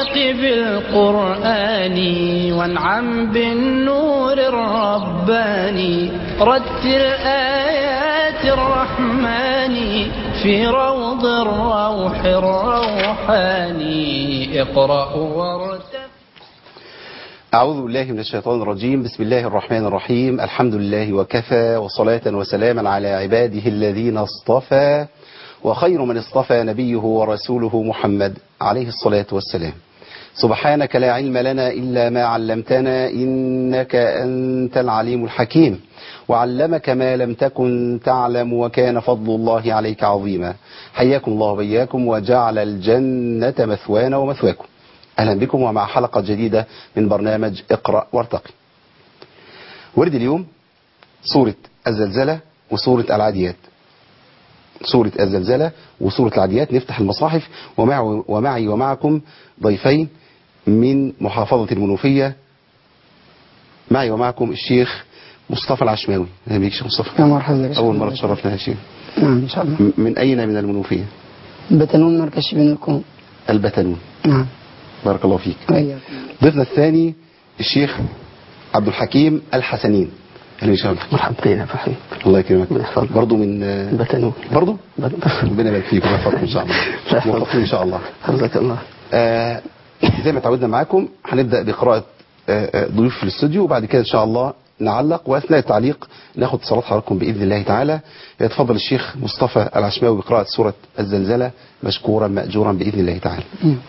وارتقب القرآن وانعم بالنور الرباني رتل آيات الرحمن في روض الروح الروحاني اقرأ وارتقب أعوذ بالله من الشيطان الرجيم بسم الله الرحمن الرحيم الحمد لله وكفى وصلاة وسلاما على عباده الذين اصطفى وخير من اصطفى نبيه ورسوله محمد عليه الصلاة والسلام سبحانك لا علم لنا إلا ما علمتنا إنك أنت العليم الحكيم وعلمك ما لم تكن تعلم وكان فضل الله عليك عظيما حياكم الله وبياكم وجعل الجنة مثوانا ومثواكم أهلا بكم ومع حلقة جديدة من برنامج اقرأ وارتقي ورد اليوم سورة الزلزلة وسورة العاديات سورة الزلزلة وسورة العاديات نفتح المصاحف ومع ومعي ومعكم ضيفين من محافظة المنوفية معي ومعكم الشيخ مصطفى العشماوي اهلا بيك شيخ مصطفى يا مرحبا بك أول مرة تشرفنا يا شيخ نعم إن شاء الله م- من أين من المنوفية بتنون مركز شبين الكون البتنون نعم بارك الله فيك وإياكم ضيفنا الثاني الشيخ عبد الحكيم الحسنين اهلا وسهلا بك. مرحبا بك فحبيب الله يكرمك الله يحفظك. برضه من بتنون برضه ربنا يبارك فيك ويحفظكم ان شاء الله موفقين ان شاء الله حفظك الله آه زي ما تعودنا معاكم هنبدا بقراءه آه آه، ضيوف في الاستوديو وبعد كده ان شاء الله نعلق واثناء التعليق ناخد اتصالات حضراتكم باذن الله تعالى يتفضل الشيخ مصطفى العشماوي بقراءه سوره الزلزله مشكورا ماجورا باذن الله تعالى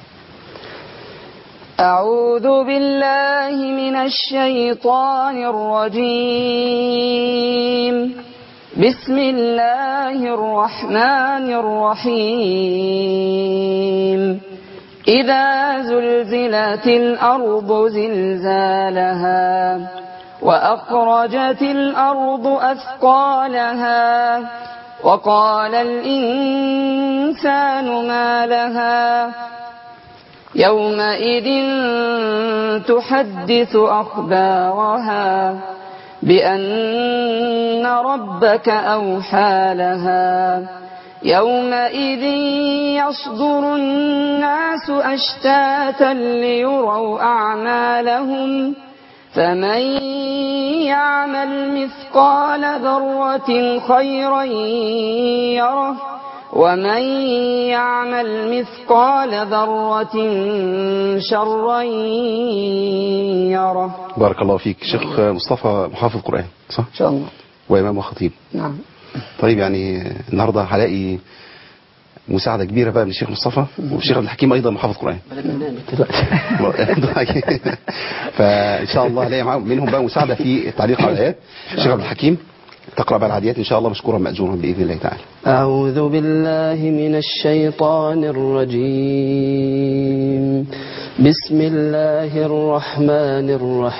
أعوذ بالله من الشيطان الرجيم بسم الله الرحمن الرحيم إذا زلزلت الأرض زلزالها وأخرجت الأرض أثقالها وقال الإنسان ما لها يومئذ تحدث أخبارها بأن ربك أوحى لها يومئذ يصدر الناس أشتاتا ليروا أعمالهم فمن يعمل مثقال ذرة خيرا يره ومن يعمل مثقال ذرة شرا يره بارك الله فيك شيخ مصطفى محافظ قران صح إن شاء الله وامام وخطيب نعم طيب يعني النهارده هلاقي مساعده كبيره بقى من الشيخ مصطفى والشيخ عبد الحكيم ايضا محافظ قران فان شاء الله هلاقي معاهم منهم بقى مساعده في التعليق على الايات الشيخ عبد الحكيم تقرا بقى العاديات ان شاء الله مشكورا ماجورا باذن الله تعالى أعوذ بالله من الشيطان الرجيم بسم الله الرحمن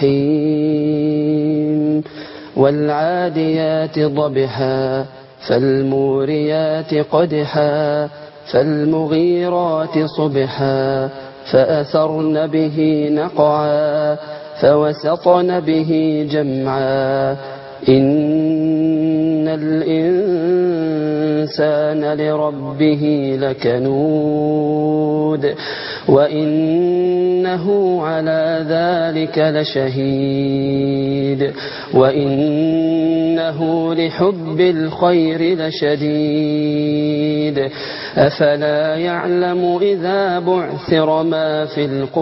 الرحيم والعاديات ضبحا فالموريات قدحا فالمغيرات صبحا فأثرن به نقعا فوسطن به جمعا إن الإنسان لربه لكنود وإنه على ذلك لشهيد وإنه لحب الخير لشديد أفلا يعلم إذا بعثر ما في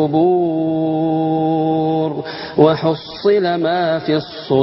القبور وحصل ما في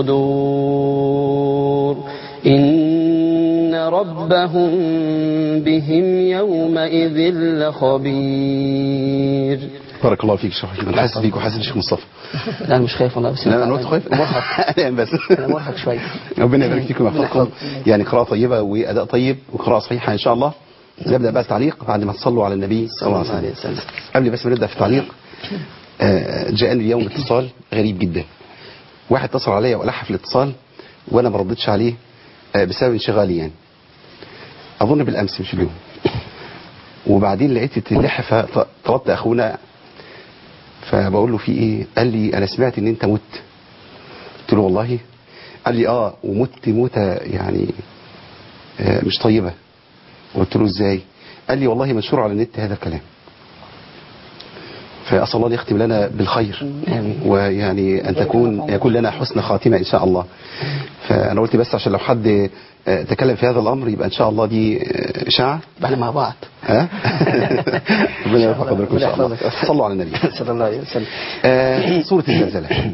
الصدور إن ربهم بهم يومئذ لخبير بارك الله فيك شيخ حكيم انا حاسس بيك وحاسس بالشيخ مصطفى لا أنا مش خايف والله بس لا انا قلت خايف مرهق انا بس أنا مرهق شوية ربنا يبارك فيكم ويحفظكم يعني قراءة طيبة وأداء طيب وقراءة صحيحة إن شاء الله نبدأ بقى التعليق بعد ما تصلوا على النبي صلى الله عليه وسلم قبل بس ما نبدأ في التعليق آه، جاءني اليوم اتصال غريب جدا واحد اتصل عليا وألح في الاتصال وأنا ما ردتش عليه آه، بسبب انشغالي يعني أظن بالأمس مش اليوم وبعدين لقيت اللح فطلبت أخونا فبقول له في إيه قال لي أنا سمعت إن أنت مت قلت له والله قال لي اه ومت موتة يعني آه مش طيبة قلت له ازاي قال لي والله منشور على النت هذا الكلام فأسأل الله أن يختم لنا بالخير ويعني أن تكون يكون لنا حسن خاتمة إن شاء الله فأنا قلت بس عشان لو حد آه، تكلم في هذا الأمر يبقى إن شاء الله دي آه، إشاعة احنا مع بعض ها ربنا يرفع قدركم إن شاء الله ربنا يحفظك. صلوا على النبي صلى الله عليه وسلم آه، سورة الزلزلة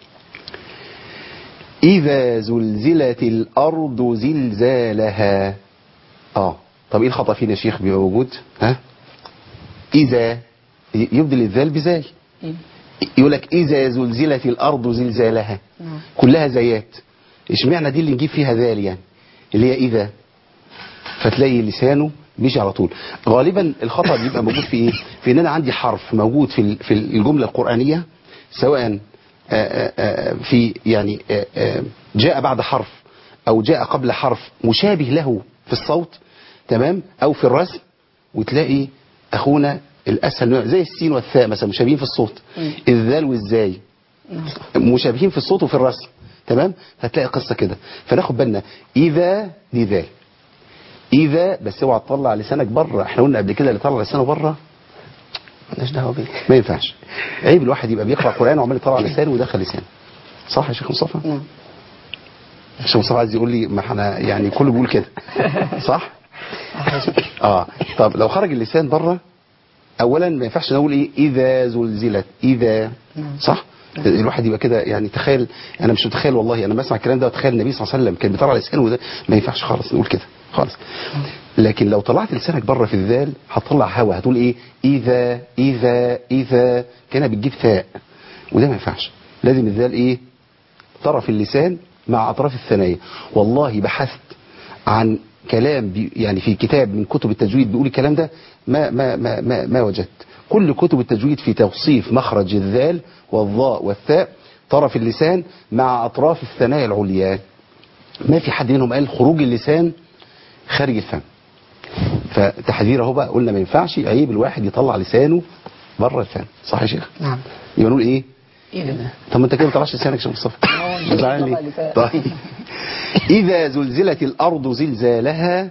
إذا زلزلت الأرض زلزالها آه طب إيه الخطأ فينا يا شيخ بيبقى موجود ها إذا يبدل الذال بزاي يقول لك إذا زلزلت الأرض زلزالها كلها زيات اشمعنى دي اللي نجيب فيها ذال يعني اللي هي إذا فتلاقي لسانه مشي على طول غالبا الخطأ بيبقى موجود في ايه في ان انا عندي حرف موجود في ال- في الجملة القرآنية سواء آه، آه، آه، في يعني آه، آه، جاء بعد حرف او جاء قبل حرف مشابه له في الصوت تمام او في الرسم وتلاقي اخونا الاسهل نوع- زي السين والثاء مثلا مشابهين في الصوت الذال والزاي مشابهين في الصوت وفي الرسم تمام هتلاقي قصة كده فناخد بالنا اذا دي ذال اذا بس اوعى تطلع لسانك بره احنا قلنا قبل كده اللي طلع لسانه بره مالناش دعوه بيه ما ينفعش عيب الواحد يبقى بيقرا قران وعمال يطلع لسانه ويدخل لسانه صح يا شيخ مصطفى نعم الشيخ مصطفى عايز يقول لي ما احنا يعني كله بيقول كده صح اه طب لو خرج اللسان بره اولا ما ينفعش نقول ايه اذا زلزلت اذا صح الواحد يبقى كده يعني تخيل انا مش متخيل والله انا بسمع الكلام ده وتخيل النبي صلى الله عليه وسلم كان بيطلع لسانه وده ما ينفعش خالص نقول كده خالص لكن لو طلعت لسانك بره في الذال هتطلع هوا هتقول ايه اذا اذا اذا كانها بتجيب ثاء وده ما ينفعش لازم الذال ايه طرف اللسان مع اطراف الثنايا والله بحثت عن كلام بي يعني في كتاب من كتب التجويد بيقول الكلام ده ما ما ما ما, ما وجدت كل كتب التجويد في توصيف مخرج الذال والظاء والثاء طرف اللسان مع اطراف الثنايا العليا ما في حد منهم قال خروج اللسان خارج الفم فتحذير اهو بقى قلنا ما ينفعش عيب الواحد يطلع لسانه بره الفم صح يا شيخ نعم يبقى نقول ايه إذا طب ما انت كده ما طلعش لسانك يا شيخ مصطفى آه، زعلان ليه؟ طلع لسان. طيب إذا زلزلت الأرض زلزالها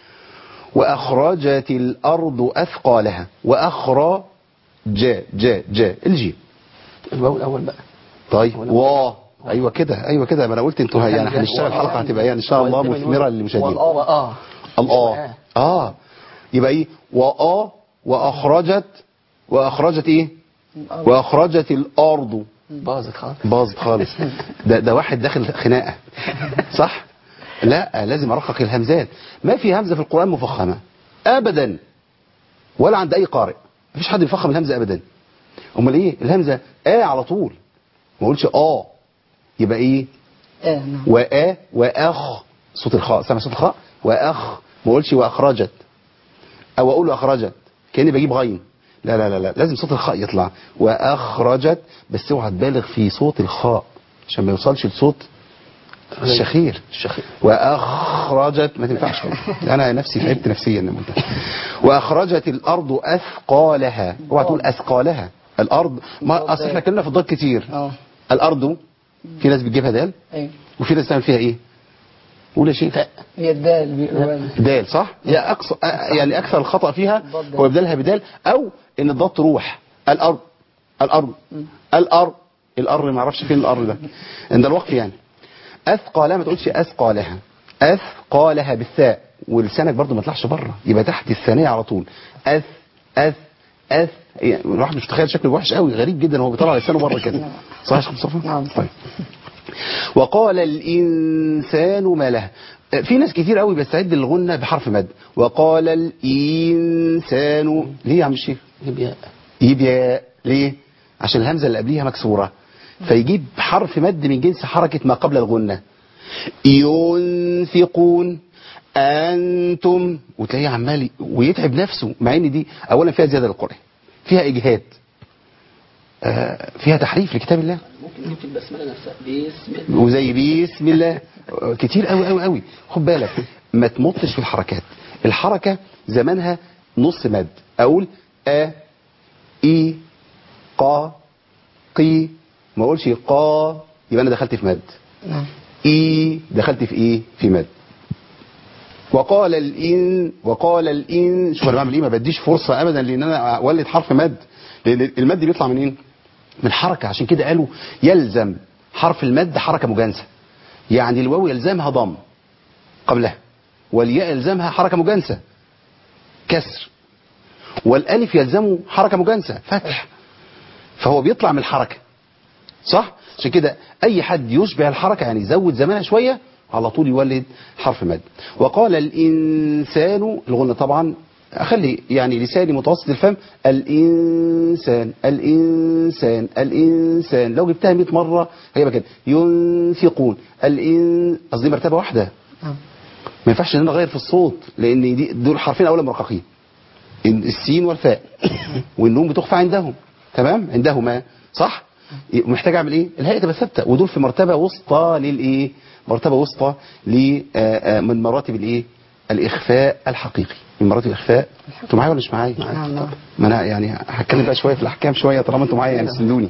وأخرجت الأرض أثقالها وأخرج جا جا جا الجيم الواو الاول بقى طيب و ايوه كده ايوه كده ما انا قلت انتوا يعني والهمزة هنشتغل والآه. حلقه هتبقى يعني ان شاء الله والدبل مثمره للمشاهدين والآه وآه الاه اه يبقى ايه وآ واخرجت واخرجت ايه واخرجت الارض باظت خالص باظت خالص ده ده واحد داخل خناقه صح لا لازم ارقق الهمزات ما في همزه في القران مفخمه ابدا ولا عند اي قارئ مفيش حد بيفخم الهمزه ابدا امال ايه الهمزه اه على طول ما اقولش اه يبقى ايه آه نعم وآ وأخ صوت الخاء سامع صوت الخاء وأخ ما اقولش وأخرجت أو أقول أخرجت كأني بجيب غين لا لا لا لا لازم صوت الخاء يطلع وأخرجت بس اوعى تبالغ في صوت الخاء عشان ما يوصلش لصوت الشخير الشخير وأخرجت ما تنفعش أنا نفسي تعبت نفسيا لما قلتها. وأخرجت الأرض أثقالها اوعى تقول أثقالها الأرض ما أصل احنا اتكلمنا في الضاد كتير اه الأرض في ناس بتجيبها دال ايوه وفي ناس تعمل فيها ايه قول يا شيخ هي الدال بيقولوا دال صح هي اقصى يعني اكثر الخطا فيها هو ابدالها بدال او ان الضاد تروح الارض الارض الارض الارض ما اعرفش فين الارض ده عند الوقف يعني اثقالها ما تقولش اثقالها اثقالها بالثاء ولسانك برضو ما يطلعش بره يبقى تحت الثانيه على طول اث اث اث يعني الواحد مش متخيل شكله وحش قوي غريب جدا هو بيطلع لسانه بره كده صح يا شيخ مصطفى نعم. طيب وقال الإنسان ما لها في ناس كتير قوي بيستعد للغنة بحرف مد وقال الإنسان ليه يا عم الشيخ يبقى يبقى ليه عشان الهمزة اللي قبليها مكسورة فيجيب حرف مد من جنس حركة ما قبل الغنة ينفقون أنتم وتلاقيه عمال ويتعب نفسه مع ان دي أولا فيها زيادة للقرآن فيها إجهاد آه، فيها تحريف لكتاب الله ممكن نكتب البسمله نفسها بسم الله وزي بسم الله كتير قوي قوي قوي خد بالك ما تمطش في الحركات الحركة زمانها نص مد اقول ا اي قا قي ما اقولش قا يبقى انا دخلت في مد نعم اي دخلت في ايه في مد وقال الإن وقال الإن شوف انا بعمل ايه ما بديش فرصة ابدا لان انا اولد حرف مد لان المد بيطلع منين من حركه عشان كده قالوا يلزم حرف المد حركه مجانسه يعني الواو يلزمها ضم قبلها والياء يلزمها حركه مجانسه كسر والالف يلزمه حركه مجانسه فتح فهو بيطلع من الحركه صح عشان كده اي حد يشبه الحركه يعني يزود زمانها شويه على طول يولد حرف مد وقال الانسان الغنى طبعا اخلي يعني لساني متوسط الفم الانسان الانسان الانسان لو جبتها 100 مره هيبقى كده ينفقون الان قصدي مرتبه واحده نعم. ما ينفعش ان انا اغير في الصوت لان دي دول حرفين اولا مرققين السين والفاء والنون بتخفى عندهم تمام عندهما صح محتاج اعمل ايه الهيئه تبقى ثابته ودول في مرتبه وسطى للايه مرتبه وسطى ل آه، آه، من مراتب الايه الاخفاء الحقيقي من مراتب الاخفاء انتوا معايا ولا مش معايا نعم نعم ما انا يعني هتكلم بقى شويه في الاحكام شويه طالما انتوا معايا يعني سندوني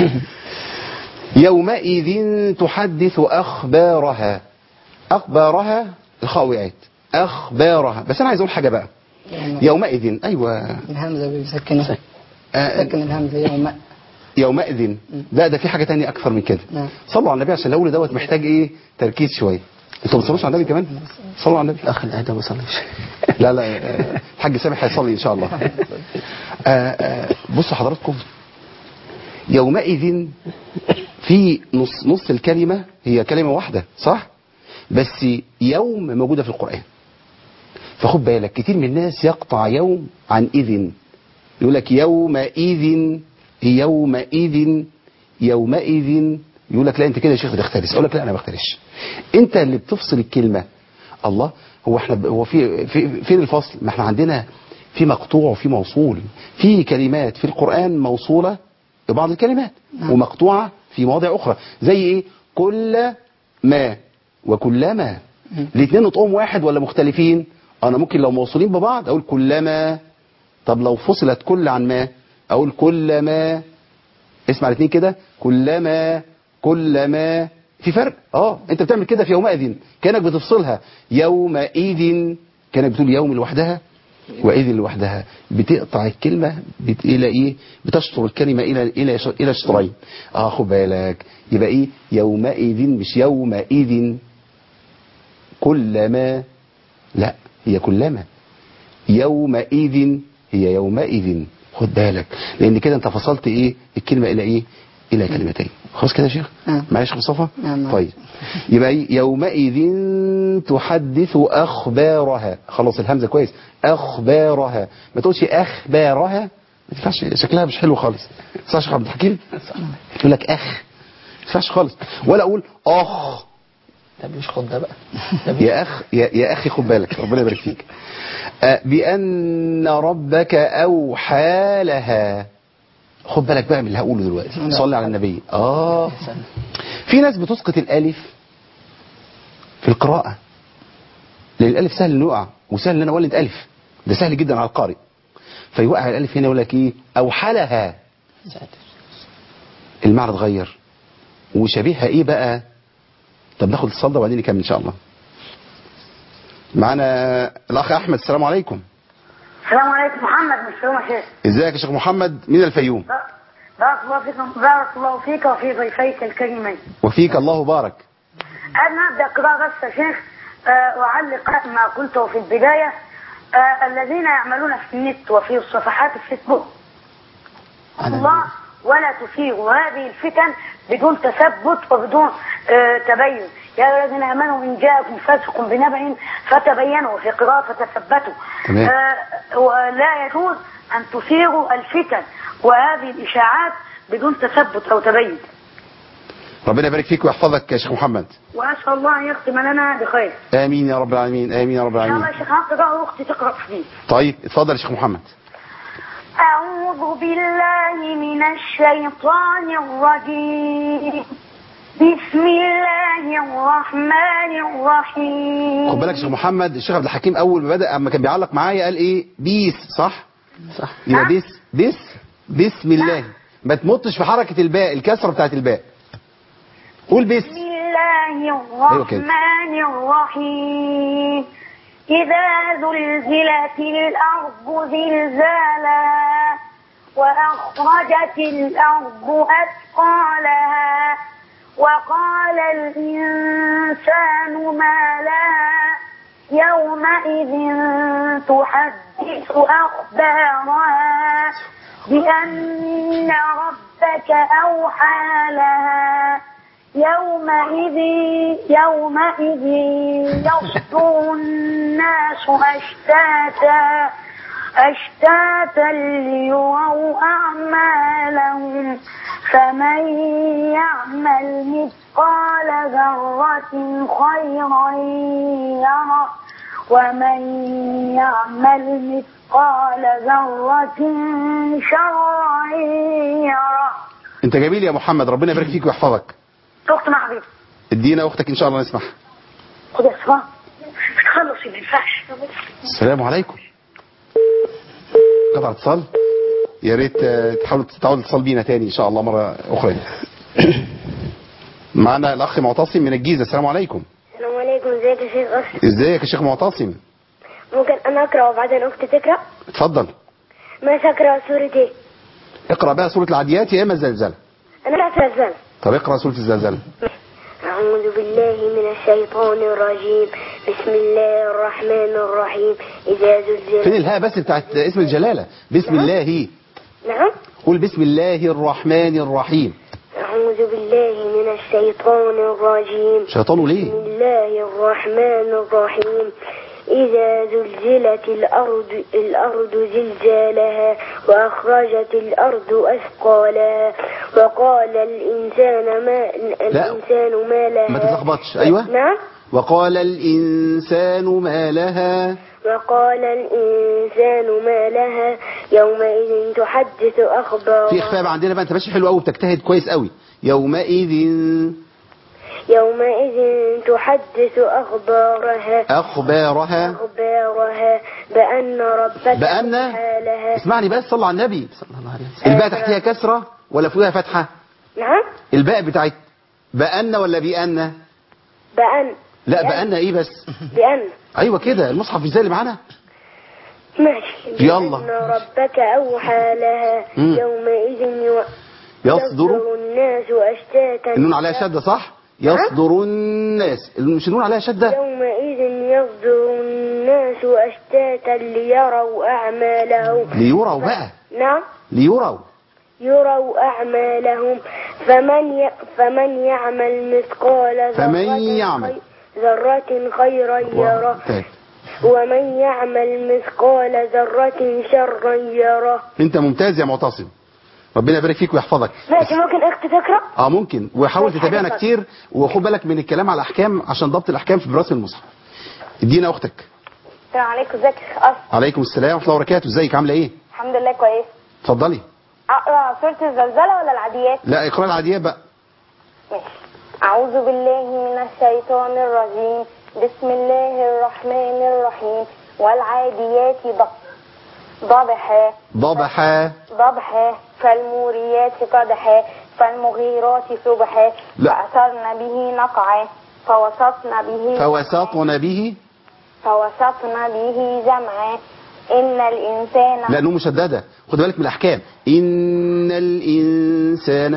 يومئذ تحدث اخبارها اخبارها الخاء وقعت اخبارها بس انا عايز اقول حاجه بقى يوم- يومئذ ايوه الهمزة بيسكنها آه، سكن الهمزة يوم يومئذ لا ده في حاجه تانية اكثر من كده نعم. صلوا على النبي عشان الاول دوت محتاج ايه تركيز شويه انتوا ما بتصلوش على النبي كمان صلوا على النبي اخ الادب ما صليش لا لا آه، الحاج سامح هيصلي ان شاء الله آه، آه، بصوا حضراتكم يومئذ في نص نص الكلمه هي كلمه واحده صح بس يوم موجوده في القران فخد بالك كتير من الناس يقطع يوم عن اذن يقول لك يومئذ يومئذ يومئذ يقول لك لا انت كده يا شيخ بتختلس اقول لك لا انا ما بختلسش انت اللي بتفصل الكلمه الله هو احنا ب- هو في, في فين الفصل ما احنا عندنا في مقطوع وفي موصول في كلمات في القران موصوله ببعض الكلمات ومقطوعه في مواضع اخرى زي ايه كل ما وكلما الاثنين نطقهم واحد ولا مختلفين انا ممكن لو موصولين ببعض اقول كلما طب لو فصلت كل عن ما اقول كلما اسمع الاثنين كده كلما كلما في فرق اه انت بتعمل كده في يومئذ كانك بتفصلها يومئذ كانك بتقول يوم لوحدها واذ لوحدها بتقطع الكلمه بت... الى ايه بتشطر الكلمه الى الى ش... الى شطرين اه خد بالك يبقى ايه يومئذ مش يومئذ كلما لا هي كلما يومئذ هي يومئذ خد بالك لان كده انت فصلت ايه الكلمه الى ايه الى كلمتين خلاص كده يا شيخ نعم. معلش يا مصطفى نعم، نعم. طيب يبقى ايه يومئذ تحدث اخبارها خلاص الهمزه كويس اخبارها ما تقولش اخبارها ما تنفعش شكلها مش حلو خالص صح يا شيخ عبد الحكيم تقول لك اخ ما ينفعش خالص ولا اقول اخ ده مش خد ده بقى يا أخ يا, يا أخي خد بالك ربنا يبارك فيك آه، بأن ربك أوحى لها خد بالك بقى من اللي هقوله دلوقتي صلي على النبي آه في ناس بتسقط الألف في القراءة لأن الألف سهل إنه يقع وسهل إن أنا أولد ألف ده سهل جدا على القارئ فيوقع الألف هنا يقول لك إيه أوحى لها المعنى اتغير وشبيهها إيه بقى طب ناخد الاتصال ده وبعدين نكمل ان شاء الله معانا الاخ احمد السلام عليكم السلام عليكم محمد من الفيوم يا شيخ ازيك يا شيخ محمد من الفيوم بارك الله فيكم بارك الله فيك وفي ضيفيك الكريمين وفيك الله بارك أنا أبدأ قراءة بس يا شيخ آه، أعلق ما قلته في البداية آه، الذين يعملون في النت وفي صفحات الفيسبوك الله ولا تثيروا هذه الفتن بدون تثبت وبدون آه، تبين يا أيها الذين آمنوا إن جاءكم فاسق بنبأ فتبينوا في قراءة فتثبتوا تمام. آه، ولا يجوز أن تثيروا الفتن وهذه الإشاعات بدون تثبت أو تبين ربنا يبارك فيك ويحفظك يا شيخ محمد وأسأل الله أن يختم لنا بخير امين يا رب العالمين امين يا رب إن شاء الله العالمين يا شيخ هقرأ وأختي تقرأ حديث طيب اتفضل يا شيخ محمد أعوذ بالله من الشيطان الرجيم بسم الله الرحمن الرحيم خد بالك يا شيخ محمد الشيخ عبد الحكيم اول ما بدا اما كان بيعلق معايا قال ايه بيس صح صح يبقى نعم. بس بس بسم الله ما تمطش في حركه الباء الكسره بتاعت الباء قول بس بسم الله أيوة كده. الرحمن الرحيم إذا زلزلت الأرض زلزالها وأخرجت الأرض أثقالها وقال الإنسان ما لها يومئذ تحدث أخبارها بأن ربك أوحى لها يومئذ يومئذ يصدر الناس أشتاتا أشتاتا ليروا أعمالهم فمن يعمل مثقال ذرة خيرا يره ومن يعمل مثقال ذرة شرا يره انت جميل يا محمد ربنا يبارك فيك ويحفظك اخت مع حبيبي ادينا اختك ان شاء الله نسمعها خد يا صفاء تخلصي ما ينفعش السلام عليكم قطع اتصال يا ريت آه، تحاول تعود اتصال بينا تاني ان شاء الله مره اخرى معنا الاخ معتصم من الجيزه السلام عليكم السلام عليكم ازيك يا شيخ أسر ازيك يا شيخ معتصم ممكن انا اقرا وبعدين اختي تقرا اتفضل ماشي اقرا سورة ايه اقرا بقى سوره العاديات يا اما الزلزال انا لا زلزال طب اقرا سوره الزلزال أعوذ بالله من الشيطان الرجيم بسم الله الرحمن الرحيم إذا فين زلزل الهاء بس بتاعت اسم الجلاله بسم الله نعم قول بسم الله الرحمن الرحيم أعوذ بالله من الشيطان الرجيم شيطانه ليه بسم الله الرحمن الرحيم إذا زلزلت الأرض الأرض زلزالها وأخرجت الأرض أثقالها وقال الإنسان ما الإنسان ما لها ما تتلخبطش ايوه نعم وقال الانسان ما لها وقال الإنسان ما لها يومئذ تحدث أخبارها في اخفاء بقى عندنا بقى انت ماشي حلو قوي بتجتهد كويس قوي يومئذ يومئذ تحدث أخبارها اخبارها أخبارها بأن ربك بأن حالها اسمعني بس صلى على النبي صلى الله عليه وسلم الباء تحتها كسره ولا فوقها فتحه نعم الباء بتاعت بأن ولا بأن بأن لا بأن ايه بس بأن ايوه كده المصحف مش زي اللي معانا ماشي يلا. بأن ربك أوحى لها مم. يومئذ يو- يصدر الناس أشتاتا النون عليها شده صح يصدر الناس مش النون عليها شده يومئذ يصدر الناس أشتاتا ليروا أعمالهم ليروا بقى نعم ليروا يروا أعمالهم فمن ي... فمن يعمل مثقال فمن ذرة يعمل. خي- ذرة خيرا يره طيب. ومن يعمل مثقال ذرة شرا يره انت ممتاز يا معتصم ربنا يبارك فيك ويحفظك ماشي ممكن أختي تقرأ اه ممكن وحاول ماشي، تتابعنا حضرتك. كتير وخد بالك من الكلام على الاحكام عشان ضبط الاحكام في براسم المصحف ادينا اختك السلام عليكم ازيك يا شيخ أسر عليكم السلام ورحمه الله وبركاته ازيك عامله ايه الحمد لله كويس اتفضلي اقرا سوره الزلزله ولا العاديات لا اقرا العاديات بقى ماشي أعوذ بالله من الشيطان الرجيم بسم الله الرحمن الرحيم والعاديات ضب ضبحا ضبحا ضبحا فالموريات قدحا فالمغيرات صبحا لا. فأثرن به نقعا فوسطن به فوسطن به فوسطن به جمعا إن الإنسان لا نون مشدده خد بالك من الاحكام ان الانسان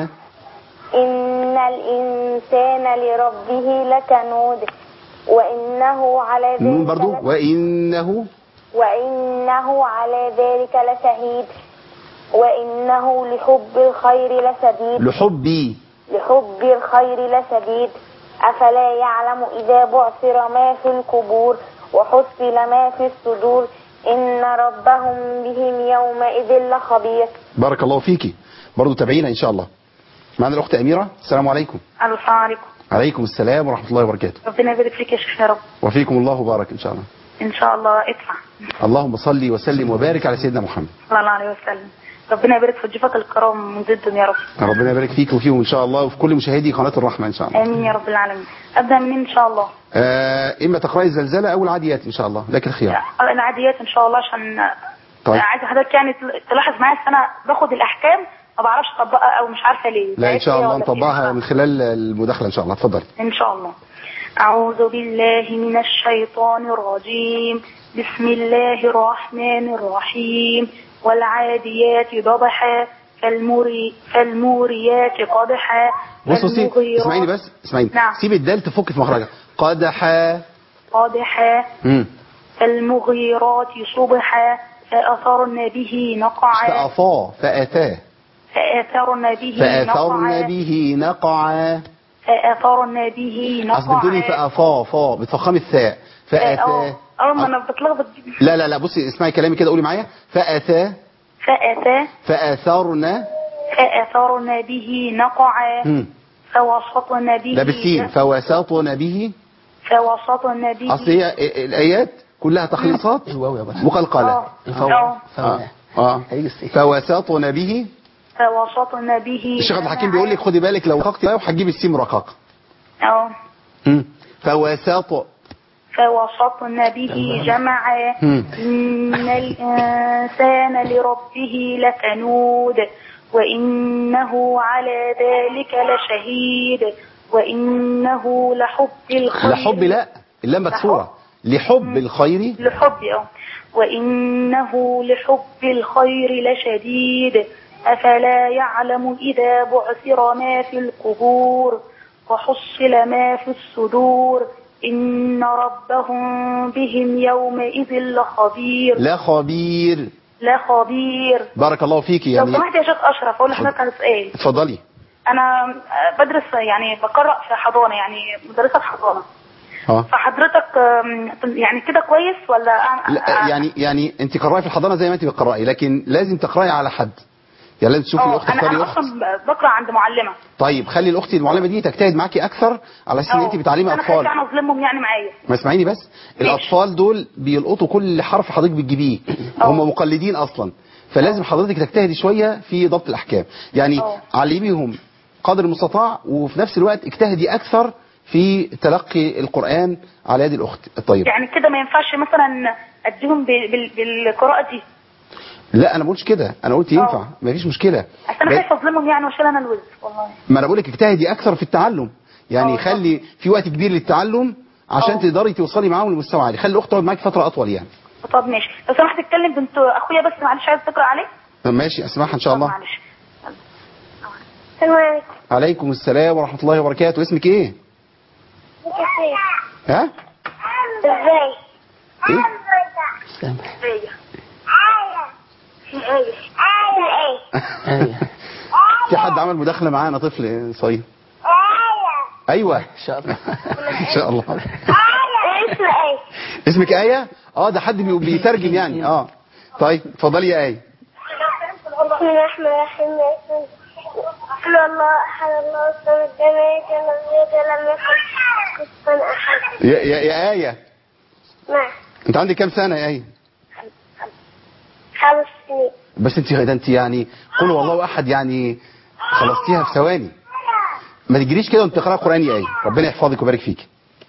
إن الإنسان لربه لكنود وإنه على النون ذلك برضو ل- وانه وإنه على ذلك لشهيد وإنه لحب الخير لشديد لحبي لحب الخير لشديد أفلا يعلم إذا بعثر ما في القبور وحصل ما في الصدور إن ربهم بهم يومئذ لخبير بارك الله فيكي برضو تابعينا ان شاء الله معنا الاخت اميره السلام عليكم السلام عليكم عليكم السلام ورحمه الله وبركاته ربنا يبارك فيك يا شيخ يا رب وفيكم الله بارك ان شاء الله إن شاء الله ادفع اللهم صل وسلم وبارك على سيدنا محمد صلى الله عليه وسلم ربنا يبارك في ضيوفك الكرام من ضدهم يا رب ربنا يبارك فيك وفيهم ان شاء الله وفي كل مشاهدي قناه الرحمه ان شاء الله امين يا رب العالمين ابدا منين ان شاء الله آه اما تقراي الزلزله او العاديات ان شاء الله لك الخيار العاديات ان شاء الله عشان طيب. عايزه حضرتك يعني تل- تلاحظ معايا ان انا باخد الاحكام ما بعرفش اطبقها او مش عارفه ليه لا ان شاء الله ولا نطبقها إيه؟ من خلال المداخله ان شاء الله اتفضلي ان شاء الله اعوذ بالله من الشيطان الرجيم بسم الله الرحمن الرحيم والعاديات ضبحا فالموري فالموريات قدحا بص بصي فالمغيرات اسمعيني بس اسمعيني نعم. سيب الدال تفك في مخرجها قدح قدحا مم. فالمغيرات صبحا فأثرن به نقعا فأفا فأتاه فأثرن به فأثرن نقعا به نقعا فأثرن به اصل بتقولي نقعا فأفا فا بتفخمي الثاء فأتاه اه ما انا بتلخبط لا لا لا بصي اسمعي كلامي كده قولي معايا فأتى فأتى فأثرن فأثرن به نقعا مم. فوسطن به لا بالسين فوسطن به فوسطن به اصل هي الايات كلها تخليصات الواو يا باشا مقلقله اه الفور اه اه فور اه هيجي السين فوسطن به فوسطن به الشيخ عبد الحكيم بيقول لك خدي بالك لو رققتي بقى وهتجيبي السين مرققه اه مم. فوسط فوسطن به جمعا مم. إن الإنسان لربه لكنود وإنه على ذلك لشهيد وإنه لحب الخير لحب لا اللام مكسوره لحب الخير لحب اه وإنه لحب الخير لشديد أفلا يعلم إذا بعثر ما في القبور وحصل ما في الصدور إن ربهم بهم يومئذ لخبير لا خبير لخبير بارك الله فيك لو يعني سمحت يا شيخ أشرف أقول لحضرتك على سؤال اتفضلي أنا آه، بدرس يعني بقرأ في حضانة يعني مدرسة في حضانة اه فحضرتك آم، يعني كده كويس ولا أنا- لا يعني يعني انت قرأي في الحضانه زي ما انت بتقرأي لكن لازم تقرأي على حد يعني لازم تشوفي اه الاخت انا تختاري انا اخت اصلا بقرا عند معلمه طيب خلي الاخت المعلمه دي تجتهد معاكي اكثر على اساس ان اه. انت بتعلمي انا خايفه اطفال انا اظلمهم يعني معايا ما اسمعيني بس الاطفال دول بيلقطوا كل حرف حضرتك بتجيبيه اه. هم مقلدين اصلا فلازم حضرتك تجتهدي شويه في ضبط الاحكام يعني اه. علميهم قدر المستطاع وفي نفس الوقت اجتهدي اكثر في تلقي القران على يد الاخت الطيبه يعني كده ما ينفعش مثلا اديهم بال- بال- بالقراءه دي لا انا ما قلتش كده انا قلت ينفع مفيش مشكله اصل انا بس- خايفه اظلمهم يعني واشيل انا الوزن والله ما انا بقول لك اجتهدي اكثر في التعلم يعني اه. خلي في وقت كبير للتعلم عشان اه. تقدري توصلي معاهم لمستوى عالي خلي الاخت تقعد معاكي فتره اطول يعني طب ماشي لو سمحت اتكلم بنت اخويا بس معلش عايز تقرا عليه طب ماشي اسمعها ان شاء طب الله معلش السلام عليكم عليكم السلام ورحمه الله وبركاته اسمك ايه ها ازاي ايه سامح ايه ايه آية في حد عمل مداخله معانا طفل صغير ايوه إن شاء الله ان شاء الله اسمه ايه اسمك ايه اه ده حد بي- بيترجم يعني اه طيب اتفضلي يا ايه بسم الله الرحمن الرحيم قل الله احد الله الصمد لم يلد ولم يولد ولم يكن كفوا احد يا يا, يا ايه نعم انت عندك كام سنه يا ايه خمس سنين بس انت ده انت يعني قل والله احد يعني خلصتيها في ثواني ما تجريش كده وانت تقرا قران يا ايه ربنا يحفظك ويبارك فيك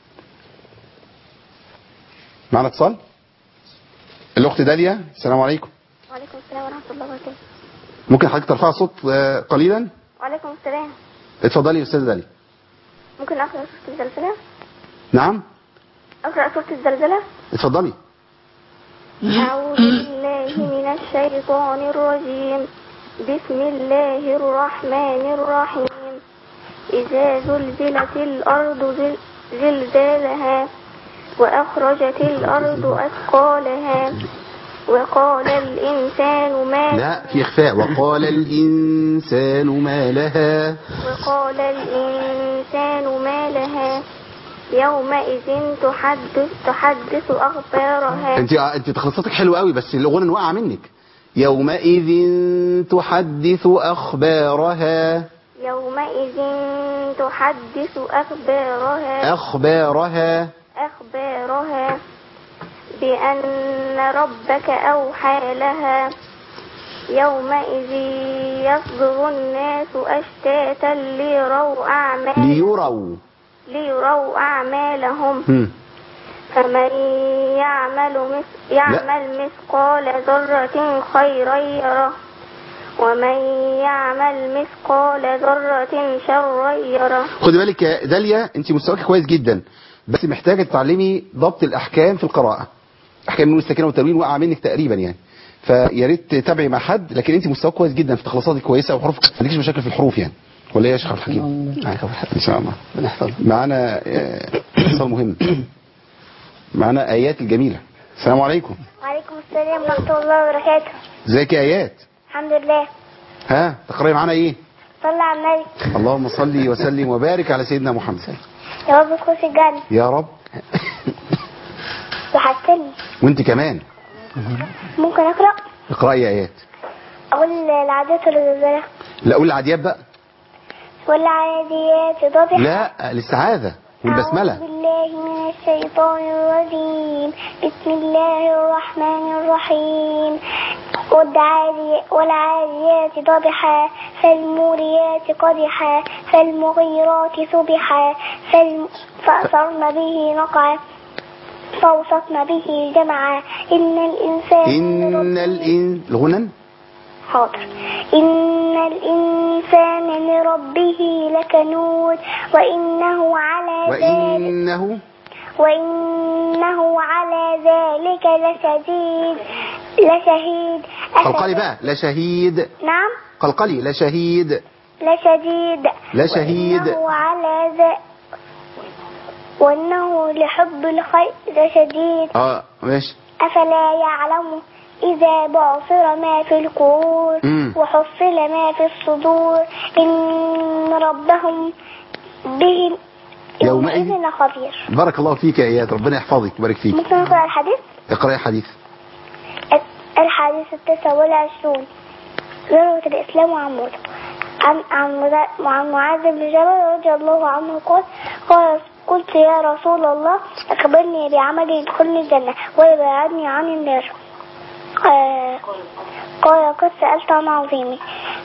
معنا اتصال الاخت داليا السلام عليكم وعليكم السلام ورحمة الله وبركاته ممكن حضرتك ترفع الصوت آه، قليلا وعليكم السلام اتفضلي يا استاذ داليا ممكن أقرأ سورة الزلزلة نعم أقرأ سورة الزلزلة اتفضلي أعوذ بالله من الشيطان الرجيم بسم الله الرحمن الرحيم إذا زلزلت الأرض زل- زلزالها وأخرجت الأرض أثقالها وقال الإنسان ما لا في اخفاء وقال الانسان ما لها وقال الإنسان ما لها يومئذ تحدث تحدث أخبارها انت انت تخلصاتك حلوه قوي بس الغنى واقعه منك يومئذ تحدث اخبارها يومئذ تحدث أخبارها اخبارها أخبارها بأن ربك أوحى لها يومئذ يصدر الناس أشتاتا ليروا أعمال ليروا ليروا أعمالهم هم. فمن يعمل مث- يعمل مثقال ذرة خيرا يره ومن يعمل مثقال ذرة شرا يره خدي بالك يا داليا انت مستواك كويس جدا بس محتاجه تتعلمي ضبط الاحكام في القراءه احكام النون الساكنه والتنوين واقعه منك تقريبا يعني فيا ريت تتابعي مع حد لكن انت مستواك كويس جدا في تخلصاتك كويسه وحروفك ما عندكيش مشاكل في الحروف يعني ولا ايه يا شيخ عبد الحكيم معاك أبو الحكيم ان شاء الله ربنا يحفظك معانا آه، اتصال مهم معانا ايات الجميله السلام عليكم وعليكم السلام ورحمة الله وبركاته ازيك يا ايات الحمد لله ها تقرأي معانا ايه صلى على النبي اللهم صل وسلم وبارك على سيدنا محمد يا رب تخش الجنة يا رب وحسني وانت كمان ممكن أقرأ اقرأي يا ايات أقول العادات والزلزلة لا قول العاديات بقى والعاديات ضبحا لا الاستعاذة والبسملة أعوذ بالله من الشيطان الرجيم بسم الله الرحمن الرحيم والعادي والعاديات ضبحا فالموريات قدحا فالمغيرات سبحا فالم... فأثرن به نقعا فوسطن به جمعا إن الإنسان ان الان الغنن حاضر إن الإنسان لربه لكنود وإنه على ذلك وانه وإنه على ذلك لشديد لشهيد قلقلي بقى لا شهيد نعم قلقلي لا شهيد لشديد لا شهيد. وإنه على ذلك وإنه لحب الخير لشديد اه ماشي أفلا يعلم إذا بعثر ما في القبور مم. وحصل ما في الصدور إن ربهم بهم يومئذ يومئذ خبير بارك الله فيك يا ايات ربنا يحفظك ويبارك فيك ممكن نقرأ الحديث اقرأي حديث الحديث التاسع والعشرون ذروة الإسلام وعموده عن عن مذا- عن معاذ بن جبل رضي الله عنه قال قال قلت يا رسول الله أخبرني بعمل يدخلني الجنة ويبعدني عن النار آه، قال قد سألت عن عظيم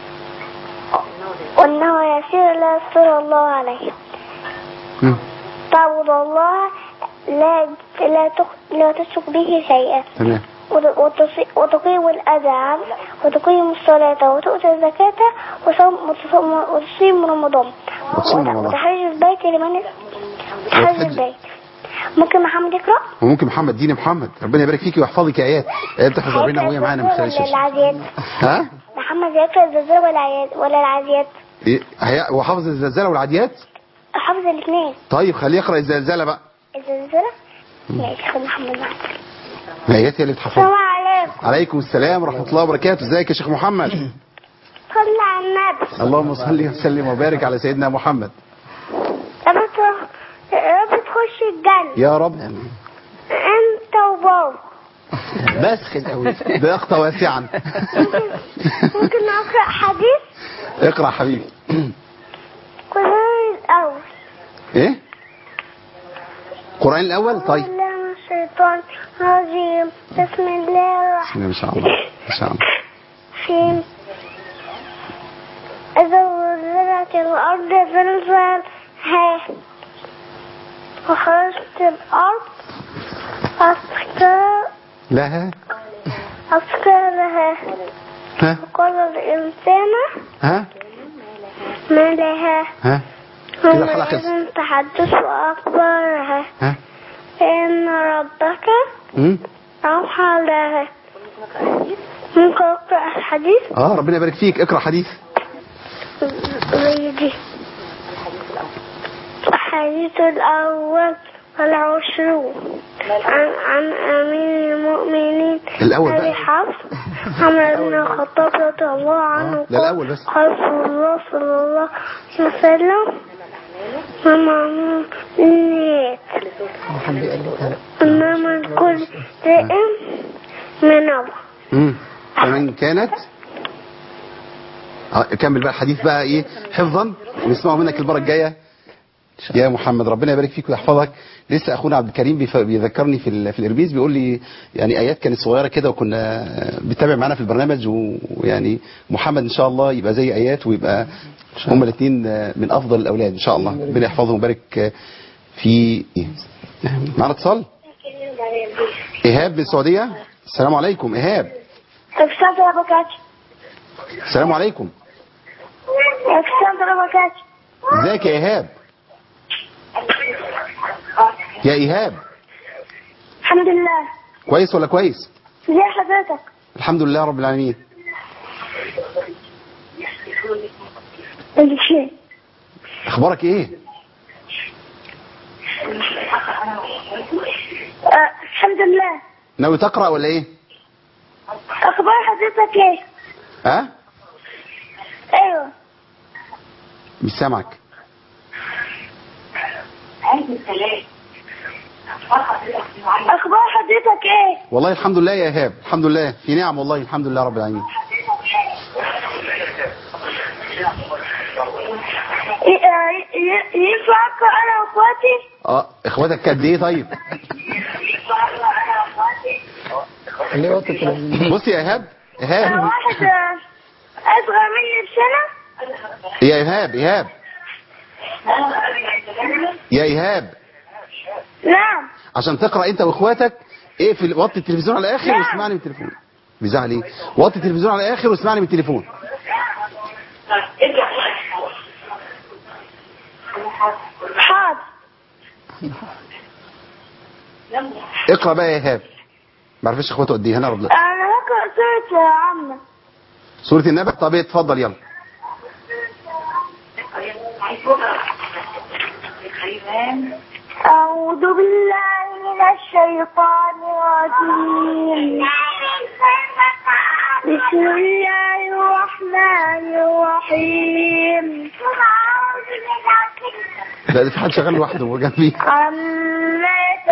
وأنه يسير لا يستر الله عليه مم. تعبد الله لا لا تخ- لا تشرك به شيئا تمام وت- وتصي- وتقيم الأذى عنه وتقيم الصلاة وتؤتي الزكاة وصوم وتصوم وتصيم رمضان وتصوم وت- رمضان. وتحج البيت لمن تحج وتحج. البيت ممكن محمد يقرأ؟ وممكن محمد ديني محمد ربنا يبارك فيكي ويحفظك يا ايات ايات بتحفظ ربنا وهي معانا من خلال ولا الشاشه العاديات ها محمد يقرأ الزلزال ولا العياد- ولا العاديات إيه؟ هي هو حافظ الزلزال والعاديات حافظ الاثنين طيب خليه يقرأ الزلزال بقى الزلزلة ماشي خد محمد معاك ما ايات هي اللي بتحفظ السلام عليكم عليكم السلام ورحمة الله وبركاته ازيك يا شيخ محمد صلى على النبي اللهم صل وسلم وبارك على سيدنا محمد يا رب تخ- يا رب تخش الجنة يا رب انت وبابا بس كده أوي ضيقت واسعا ممكن نقرأ حديث اقرأ حبيبي قرآن الأول ايه القرآن الأول طيب أعوذ بالله من الشيطان الرجيم بسم الله بسم الرحمن الله ما شاء الله ما شاء الله الرحيم إذا زلزلت الأرض زلزالها وخرجت الأرض أسكار لها أسكارها ها وقال الإنسان ها ما لها ها كده الحلقة خلصت يومئذ تحدث أخبارها ها إن ربك مم؟ أوحى لها ممكن أقرأ الحديث اه ربنا يبارك فيك اقرأ حديث زي دي الحديث الأول والعشرون عن, عن أمير المؤمنين الأول بقى. أبي حفص عمر بن الخطاب رضي الله عنه آه، ده الأول بس. قال رسول الله صلى الله عليه وسلم ومعمول النيات حد قال لي إنما الكل دائم من أبو مم. فمن كانت آه، كمل بقى الحديث بقى ايه حفظا ونسمعه منك المره الجايه يا محمد ربنا يبارك فيك ويحفظك لسه اخونا عبد الكريم بيف- بيذكرني في ال- في الاربيز بيقول لي يعني ايات كانت صغيره كده وكنا آه، بتتابع معانا في البرنامج و- ويعني محمد ان شاء الله يبقى زي ايات ويبقى هما الاثنين من افضل الاولاد ان شاء الله ربنا يحفظهم ويبارك آه، في إيه؟ معنا اتصال ايهاب من السعوديه السلام عليكم ايهاب أكسنت ربكاتي السلام عليكم أكسنت ربكاتي ازيك يا ايهاب يا ايهاب الحمد لله كويس ولا كويس ازي حضرتك الحمد لله رب العالمين الشيء اخبارك ايه آه الحمد لله ناوي تقرا ولا ايه اخبار حضرتك ايه ها ايوه مش سامعك اخبار حضرتك ايه والله الحمد لله يا ايهاب الحمد لله في نعم والله الحمد لله رب العالمين ي- آه، ي- ينفع اقرا انا واخواتي اه اخواتك قد ايه طيب اللي وقت التلفزيون بص يا ايهاب آه، ايهاب واحد آه، اصغر مني بسنه يا ايهاب ايهاب يا ايهاب نعم عشان تقرا انت واخواتك اقفل وطي التلفزيون على الاخر نعم. واسمعني من التليفون بيزعل ايه وطي التلفزيون على الاخر واسمعني من التليفون حاضر اقرا بقى يا ايهاب ما عرفش اخواته قد ايه هنا رب انا هقرا سوره آه، عامه سوره النبأ طب اتفضل يلا أعوذ بالله من الشيطان الرجيم بسم الله الرحمن الرحيم لا ده في حد شغال لوحده هو جنبي عما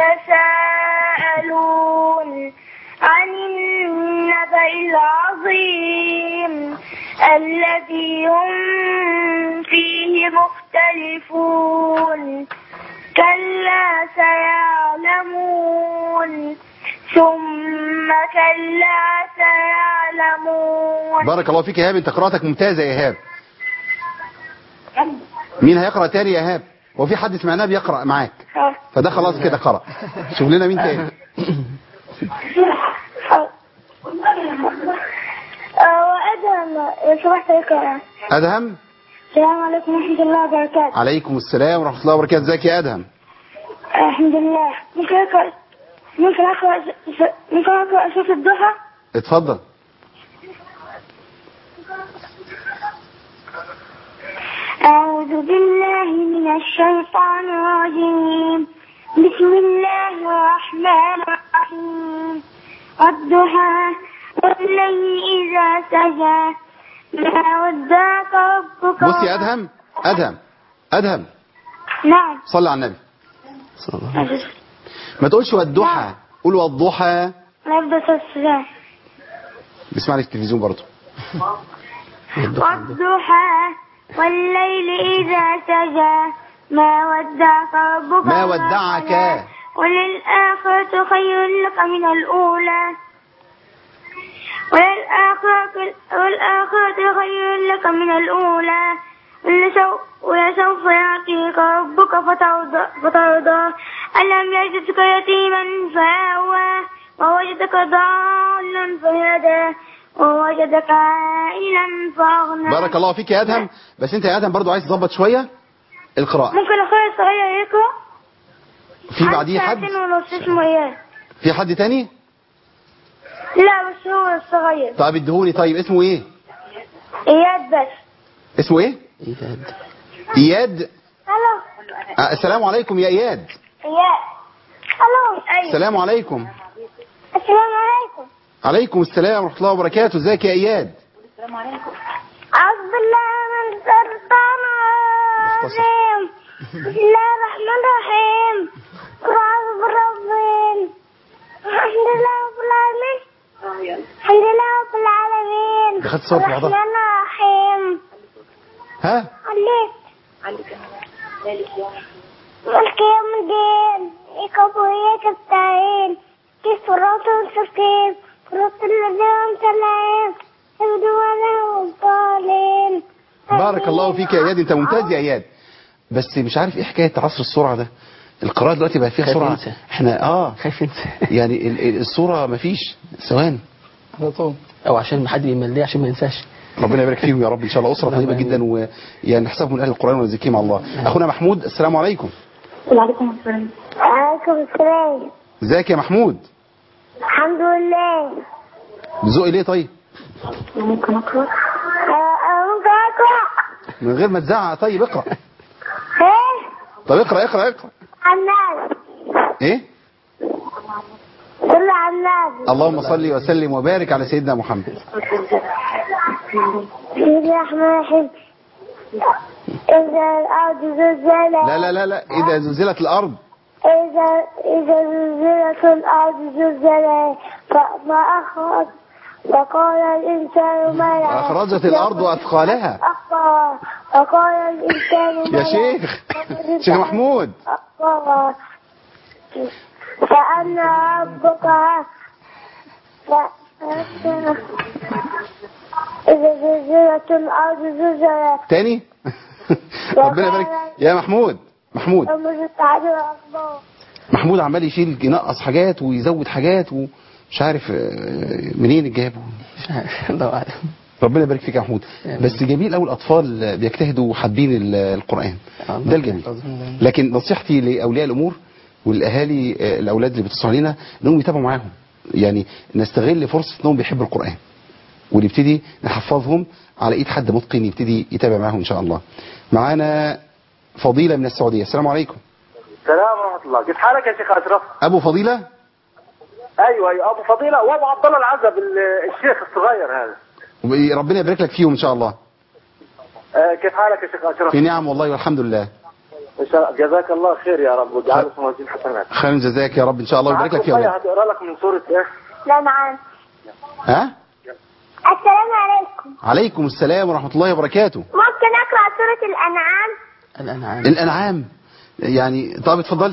يتساءلون عن النبأ العظيم الذي هم فيه مختلفون كلا سيعلمون ثم كلا سيعلمون بارك الله فيك يا ايهاب انت قراءتك ممتازه يا ايهاب مين هيقرا تاني يا ايهاب هو في حد سمعناه بيقرا معاك فده خلاص كده قرا شوف لنا مين تاني وأدهم لو سمحت اقرأ ادهم السلام عليكم ورحمة الله وبركاته عليكم السلام ورحمه الله وبركاته ازيك يا ادهم الحمد لله ممكن أقرأ ممكن أقرأ ممكن أقرأ سورة الضحى اتفضل أعوذ بالله من الشيطان الرجيم بسم الله الرحمن الرحيم والضحى والليل إذا سجى ما ودعك ربك بص يا ادهم ادهم ادهم نعم صلي على النبي ما تقولش والضحى قول والضحى نبدأ السلام بيسمعني في التلفزيون برضه والضحى والليل إذا سجى ما ودعك ربك ما وما ودعك. قلى. وللآخرة خير لك من الأولى وللآخرة والآخرة خير لك من الأولى ولسو- ولسوف يعطيك ربك فترضى, فترضى ألم يجدك يتيما فآوى ووجدك ضالا فهدى ووجدك عائلا فأغنى بارك الله فيك يا ادهم بس انت يا ادهم برضه عايز تظبط شويه القراءه ممكن أخويا الصغير يقرأ في بعديه حد ساعتين ونص اسمه إياد في حد تاني لا بس هو الصغير طب اديهوني طيب اسمه ايه إياد بس اسمه ايه ايهاب اياد ألو آه السلام عليكم يا اياد إياد ألو أيوة السلام عليكم السلام عليكم عليكم السلام ورحمه الله وبركاته ازيك يا اياد أعوذ بالله من الشيطان الرجيم بسم الله الرحمن الرحيم قل أعوذ بربين الحمد لله رب العالمين الحمد لله رب العالمين دخلت صوت في بعضها. الرحمن الرحيم ها عليك ملك يوم الدين إياك وإياك نستعين كيف صراط المستقيم صراط الذين أنعمت عليهم غير عليهم الضالين بارك الله فيك يا اياد انت ممتاز يا اياد بس مش عارف ايه حكايه عصر السرعه ده القراءه دلوقتي بقى فيها خايف سرعه ينسى. احنا اه خايف انسى يعني ال- ال- الصوره مفيش ثواني على طول او عشان حد بيمليه عشان ما ينساش ربنا يبارك فيهم يا رب ان شاء الله اسره طيبه جدا ويعني نحسبهم من اهل القران ونزكيهم مع الله اخونا محمود السلام عليكم وعليكم السلام عليكم السلام ازيك يا محمود الحمد لله بذوقي ليه طيب ممكن اقرا ممكن اقرا من غير ما تزعق طيب اقرا ايه طب اقرا اقرا اقرا الناس ايه صل على النبي اللهم صل وسلم وبارك على سيدنا محمد بسم الله الرحمن الرحيم إذا الأرض زلزلت لا لا لا لا اذا زلزلت الارض إذا إذا زلزلت الأرض زلزالها فما أخرج فقال الإنسان ما لها اخرجت الارض اثقالها أخبر فقال الإنسان ما يا لها شيخ شيخ محمود أخبر فأنا ربك ف- إذا زلزلت الأرض زلزالها تاني ربنا يبارك يا محمود محمود ومن تعالى الأخبار محمود عمال يشيل ينقص حاجات ويزود حاجات ومش عارف آه، منين جابه مش عارف الله اعلم ربنا يبارك فيك يا محمود بس جميل قوي الاطفال بيجتهدوا وحابين ال- القران ده الجميل لكن نصيحتي لاولياء الامور والاهالي آه، الاولاد اللي بيتصلوا علينا انهم يتابعوا معاهم يعني نستغل فرصه انهم بيحبوا القران ونبتدي نحفظهم على ايد حد متقن يبتدي يتابع معاهم ان شاء الله معانا فضيله من السعوديه السلام عليكم السلام ورحمة الله كيف حالك يا شيخ أشرف ابو فضيله أيوة أيوة أبو فضيلة وأبو عبد الله العزب ال- الشيخ الصغير هذا ربنا يبارك لك فيهم ان شاء الله آه كيف حالك يا شيخ أشرف في نعم والله والحمد لله إن شاء الله جزاك الله خير يا رب وجعله في موازين حسنات خير جزاك يا رب ان شاء الله ويبارك لك فيهم معاكم آية هتقرا لك من سورة إيه لا نعم ها السلام عليكم عليكم السلام ورحمه الله وبركاته ممكن أقرأ سورة الأنعام الانعام الانعام يعني طب اتفضلي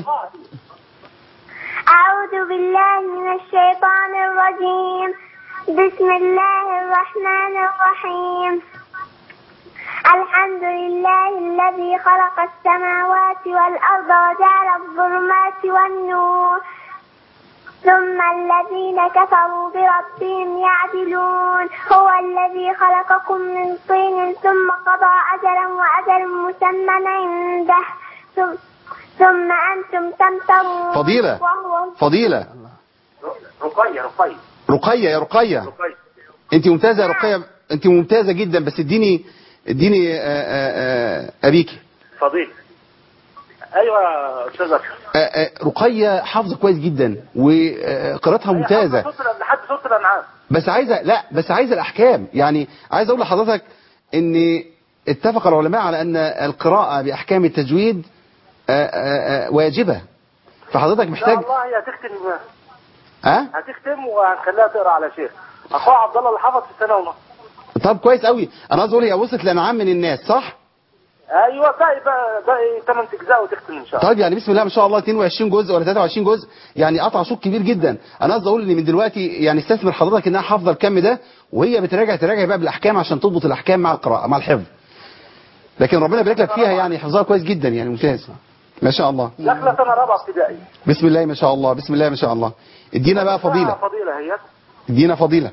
أعوذ بالله من الشيطان الرجيم بسم الله الرحمن الرحيم الحمد لله الذي خلق السماوات والأرض وجعل الظلمات والنور ثم الذين كفروا بربهم يعدلون هو الذي خلقكم من طين ثم قضى أجلا وأجل مسمى عنده ثم, ثم أنتم تمترون فضيلة. وهو فضيله رقية رقية رقيه يا رقيه رقية انت ممتازه يا رقيه انت ممتازه جدا بس اديني اديني آه، آه، آه، ابيكي فضيلة أيوة يا أستاذ أشرف آه، آه، رقيه حافظه كويس جدا وقراءتها ممتازه لحد سورة- لحد سورة الأنعام بس عايزه لا بس عايزه الاحكام يعني عايز اقول لحضرتك ان اتفق العلماء على ان القراءه باحكام التجويد آه، آه، آه، واجبه فحضرتك إن شاء محتاج الله هي هتختم ها هتختم وهنخليها تقرا على شيخ أخوها عبد الله اللي حفظ في سنة ونص طب كويس قوي انا قصدي اقول هي وصلت الانعام من الناس صح أيوة باقي باقي باقي 8 أجزاء وتختم إن شاء الله طيب يعني بسم الله ما شاء الله 22 جزء ولا 23 جزء يعني قطع شوط كبير جدا انا قصدي اقول ان من دلوقتي يعني استثمر حضرتك انها حافظه الكم ده وهي بتراجع تراجع بقى بالاحكام عشان تضبط الاحكام مع القراءه مع الحفظ لكن ربنا يبارك لك فيها يعني حفظها كويس جدا يعني ممتاز ما شاء الله داخلة سنة رابعة ابتدائي بسم الله ما شاء الله بسم الله ما شاء الله ادينا بقى فضيله فضيلة هي ادينا فضيله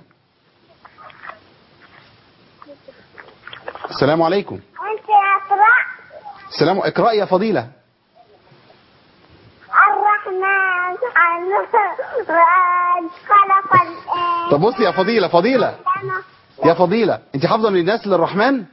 السلام عليكم أنت أقرأ السلام اقرأي يا فضيله الرحمن الرحمن خلق الإنسان طب بصي يا فضيله فضيله يا فضيله انت حافظه من الناس للرحمن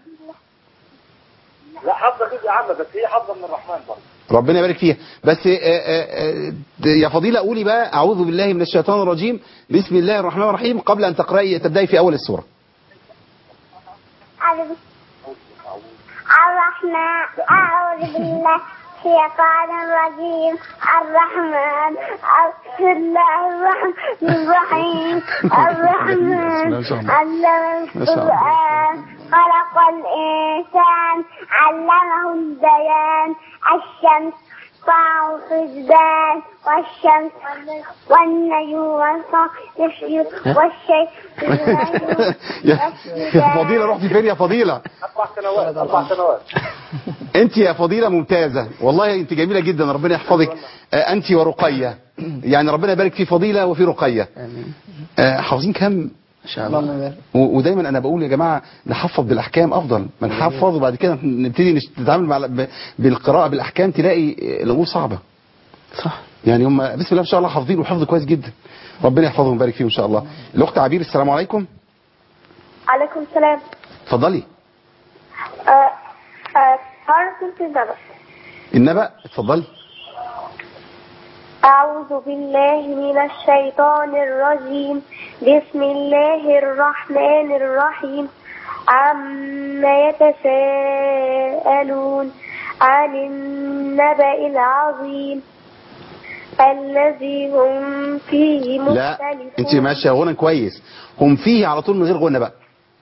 لا حافظة جزء عامة بس هي حافظة من الرحمن برضه ربنا يبارك فيها بس آه، آه، آه، يا فضيلة قولي بقى أعوذ بالله من الشيطان الرجيم بسم الله الرحمن الرحيم قبل أن تقرأي تبدأي في أول السورة الرحمن أعوذ بالله الشيطان الرجيم الرحمن بسم الله الرحمن الرحيم الرحمن علم القرآن خلق الإنسان علمه البيان الشمس طاع حسبان والشمس والنجم والقمر يسجد والشيء يا يا فضيلة رحتي فين يا فضيلة أربع سنوات أربع سنوات أنت يا فضيلة ممتازة والله أنت جميلة جدا ربنا يحفظك آه، أنت ورقية يعني ربنا يبارك في فضيلة وفي رقية امين آه، حافظين كم ان شاء الله اللهم بارك و- ودايما انا بقول يا جماعه نحفظ بالاحكام افضل ما نحفظ وبعد كده نبتدي نش- نتعامل مع ب- بالقراءه بالاحكام تلاقي الامور صعبه صح يعني هم بسم الله ما شاء الله حافظين وحفظ كويس جدا ربنا يحفظهم ويبارك فيهم ان شاء الله الاخت عبير السلام عليكم عليكم السلام اتفضلي آه، آه، هقرا سورة النبأ النبأ اتفضلي أعوذ بالله من الشيطان الرجيم بسم الله الرحمن الرحيم عما يتساءلون عن النبأ العظيم الذي هم فيه لا مختلفون انت ماشيه غنى كويس هم فيه على طول من غير غنى بقى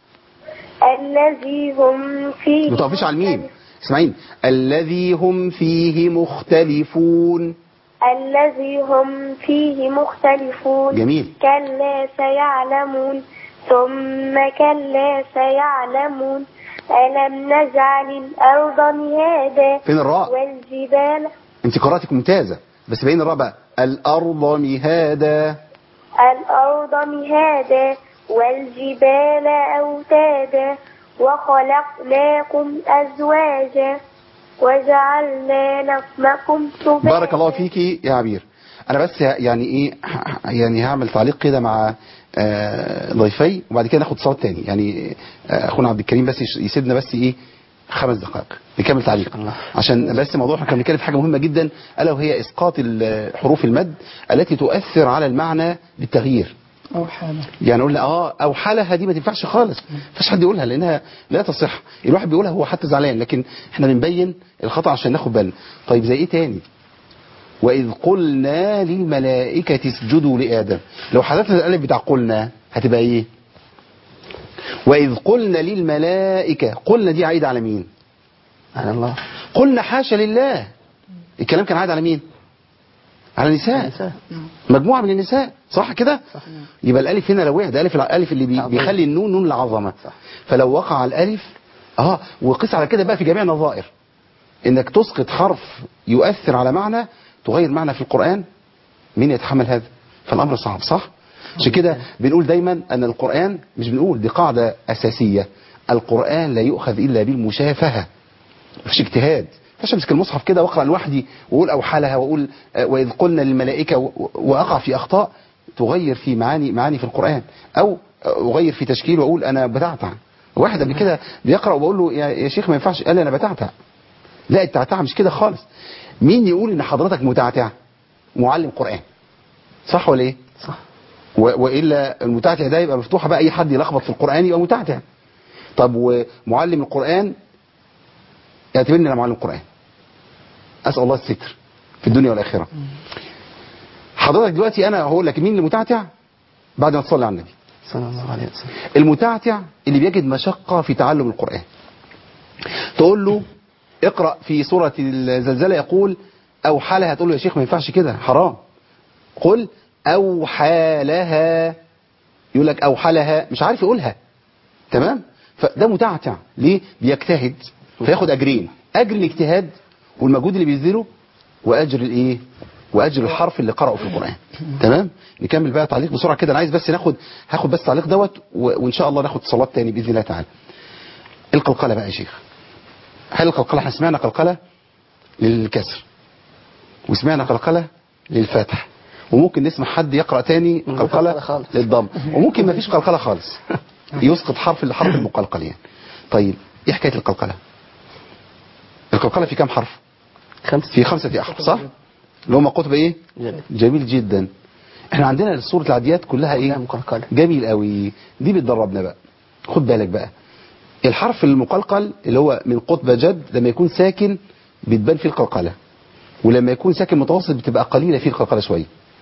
الذي هم فيه ما تقفيش على الميم مختلفون. اسمعين الذي هم فيه مختلفون الذي هم فيه مختلفون جميل كلا سيعلمون ثم كلا سيعلمون ألم نجعل الأرض مهادا فين الراء والجبال انت قراءتك ممتازه بس باين الراء بقى الارض مهادا الأرض مهادا والجبال أوتادا وخلقناكم أزواجا وجعلنا نومكم سباتا بارك الله فيكي يا عبير انا بس يعني ايه ه- يعني هعمل تعليق كده مع آه، ضيفي وبعد كده ناخد صوت تاني يعني آه، اخونا عبد الكريم بس يش- يسيبنا بس ايه خمس دقائق نكمل تعليق عشان بس موضوع احنا كنا بنتكلم في حاجه مهمه جدا الا وهي اسقاط ال- حروف المد التي تؤثر على المعنى بالتغيير أو حالة يعني نقول اه او حالها دي ما تنفعش خالص ما فيش حد يقولها لانها لا تصح الواحد بيقولها هو حتى زعلان لكن احنا بنبين الخطا عشان ناخد بالنا طيب زي ايه تاني واذ قلنا للملائكه اسجدوا لادم لو حذفنا الالف بتاع قلنا هتبقى ايه واذ قلنا للملائكه قلنا دي عايده على مين على الله قلنا حاشا لله الكلام كان عايد على مين على النساء النساء. مجموعة من النساء صح كده يبقى الالف هنا لو وحده الف الالف اللي بي عظيم. بيخلي النون نون العظمه صح. فلو وقع الالف اه وقيس على كده بقى في جميع النظائر انك تسقط حرف يؤثر على معنى تغير معنى في القرآن مين يتحمل هذا فالامر صعب صح عشان كده بنقول دايما ان القرآن مش بنقول دي قاعدة اساسية القرآن لا يؤخذ الا بالمشافهة مفيش اجتهاد مش امسك المصحف كده واقرا لوحدي واقول اوحالها واقول آه، واذ قلنا للملائكه و- و- واقع في اخطاء تغير في معاني معاني في القران او آه، اغير في تشكيل واقول انا بتعتع واحد قبل كده بيقرا وبقول له يا يا شيخ ما ينفعش قال لي انا بتعتع لا التعتع مش كده خالص مين يقول ان حضرتك متعتع معلم قران صح ولا ايه صح و- والا المتعتع ده يبقى مفتوحه بقى اي حد يلخبط في القران يبقى متعتع طب ومعلم القران يعتبرني انا معلم قران اسال الله الستر في الدنيا والاخره حضرتك دلوقتي انا هقول لك مين اللي متعتع بعد ما تصلي على النبي صلى الله عليه وسلم المتعتع اللي بيجد مشقه في تعلم القران تقول له اقرا في سوره الزلزله يقول اوحى لها تقول له يا شيخ ما ينفعش كده حرام قل اوحى لها يقول لك اوحى لها مش عارف يقولها تمام فده متعتع ليه بيجتهد فياخد اجرين اجر الاجتهاد والمجهود اللي بيبذله واجر الايه واجر الحرف اللي قرأه في القرآن تمام نكمل بقى تعليق بسرعة كده انا عايز بس ناخد هاخد بس تعليق دوت و- وان شاء الله ناخد صلاة تاني باذن الله تعالى القلقلة بقى يا شيخ هل القلقلة احنا سمعنا قلقلة للكسر وسمعنا قلقلة للفتح وممكن نسمع حد يقرأ تاني من غير قلقلة قلقلة خالص. للضم وممكن ما فيش قلقلة خالص يسقط حرف الحرف المقلقل يعني طيب ايه حكاية القلقلة القلقلة في كام حرف خمسة في خمسة أحرف صح اللي هم قطب ايه جميل. جميل جدا احنا عندنا سورة العاديات كلها ايه كلها مقلقلة. جميل قوي دي بتدربنا بقى خد بالك بقى الحرف المقلقل اللي هو من قطب جد لما يكون ساكن بتبان فيه القلقلة ولما يكون ساكن متوسط بتبقى قليلة فيه القلقلة شوية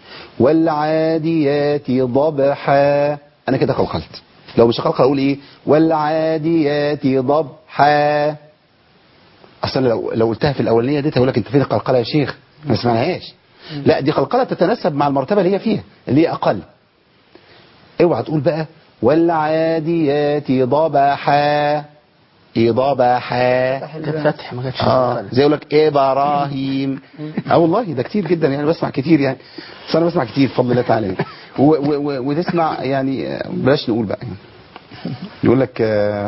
والعاديات ضبحا انا كده قلقلت لو مش هقلقل اقول ايه والعاديات ضبحا اصل لو لو قلتها في الاولانيه دي هقول لك انت فين القلقله يا شيخ ما سمعناهاش لا دي قلقله تتناسب مع المرتبه اللي هي فيها اللي هي اقل اوعى تقول بقى والعاديات ضبحا ايه ضبحا كانت فتح ما كانتش اه مقلقلة. زي يقول لك ابراهيم اه والله ده كتير جدا يعني بسمع كتير يعني بس انا بسمع كتير بفضل الله تعالى يعني. و- و- و- وتسمع يعني آه، بلاش نقول بقى يعني. يقول لك آه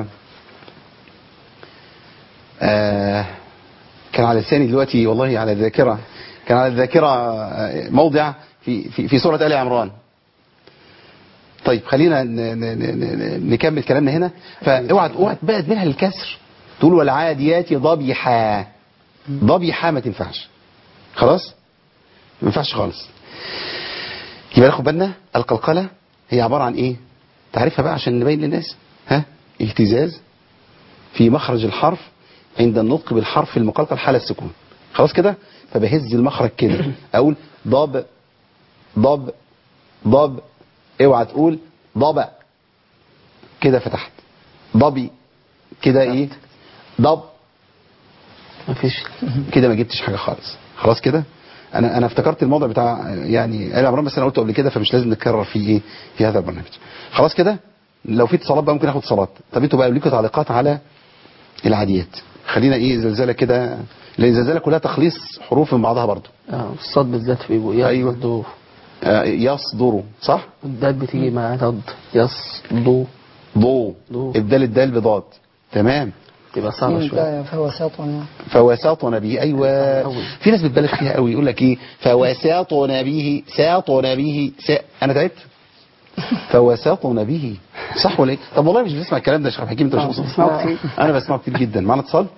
آه كان على لساني دلوقتي والله على الذاكره كان على الذاكرة آه، موضع في في في سورة آل عمران طيب خلينا ن- ن- ن- ن- نكمل كلامنا هنا فاوعى اوعى تبعد منها الكسر تقول والعاديات ضبيحا ضبيحا ما تنفعش خلاص ما ينفعش خالص يبقى ناخد بالنا القلقلة هي عبارة عن ايه تعرفها بقى عشان نبين للناس ها اهتزاز في مخرج الحرف عند النطق بالحرف المقلقل حال السكون خلاص كده فبهز المخرج كده اقول ضب ضب ضب اوعى تقول ضبع كده فتحت ضبي كده ايه ضب مفيش كده ما جبتش حاجه خالص خلاص كده انا انا افتكرت الموضوع بتاع يعني ال عمران بس انا قلته قبل كده فمش لازم نتكرر فيه ايه في هذا البرنامج خلاص كده لو في اتصالات بقى ممكن اخد اتصالات طب انتوا بقى ليكوا تعليقات على العاديات خلينا ايه زلزاله كده لان الزلزاله كلها تخليص حروف من بعضها برضو اه الصاد بالذات بيبقوا أيوة. يصدو آه، يصدر صح الدال بتيجي معاه ضد يصدو ضو ضو. الدال الدال بضاد تمام تبقى صعبة شوية فوساطنا فوساطنا به ايوه أوي. في ناس بتبالغ فيها قوي يقول لك ايه فوساطنا به ساطنا به سا... انا تعبت فوساطنا به صح ولا ايه طب والله مش بتسمع الكلام ده يا شيخ عبد الحكيم انت مش بتسمعه كتير انا بسمعه كتير جدا معانا اتصال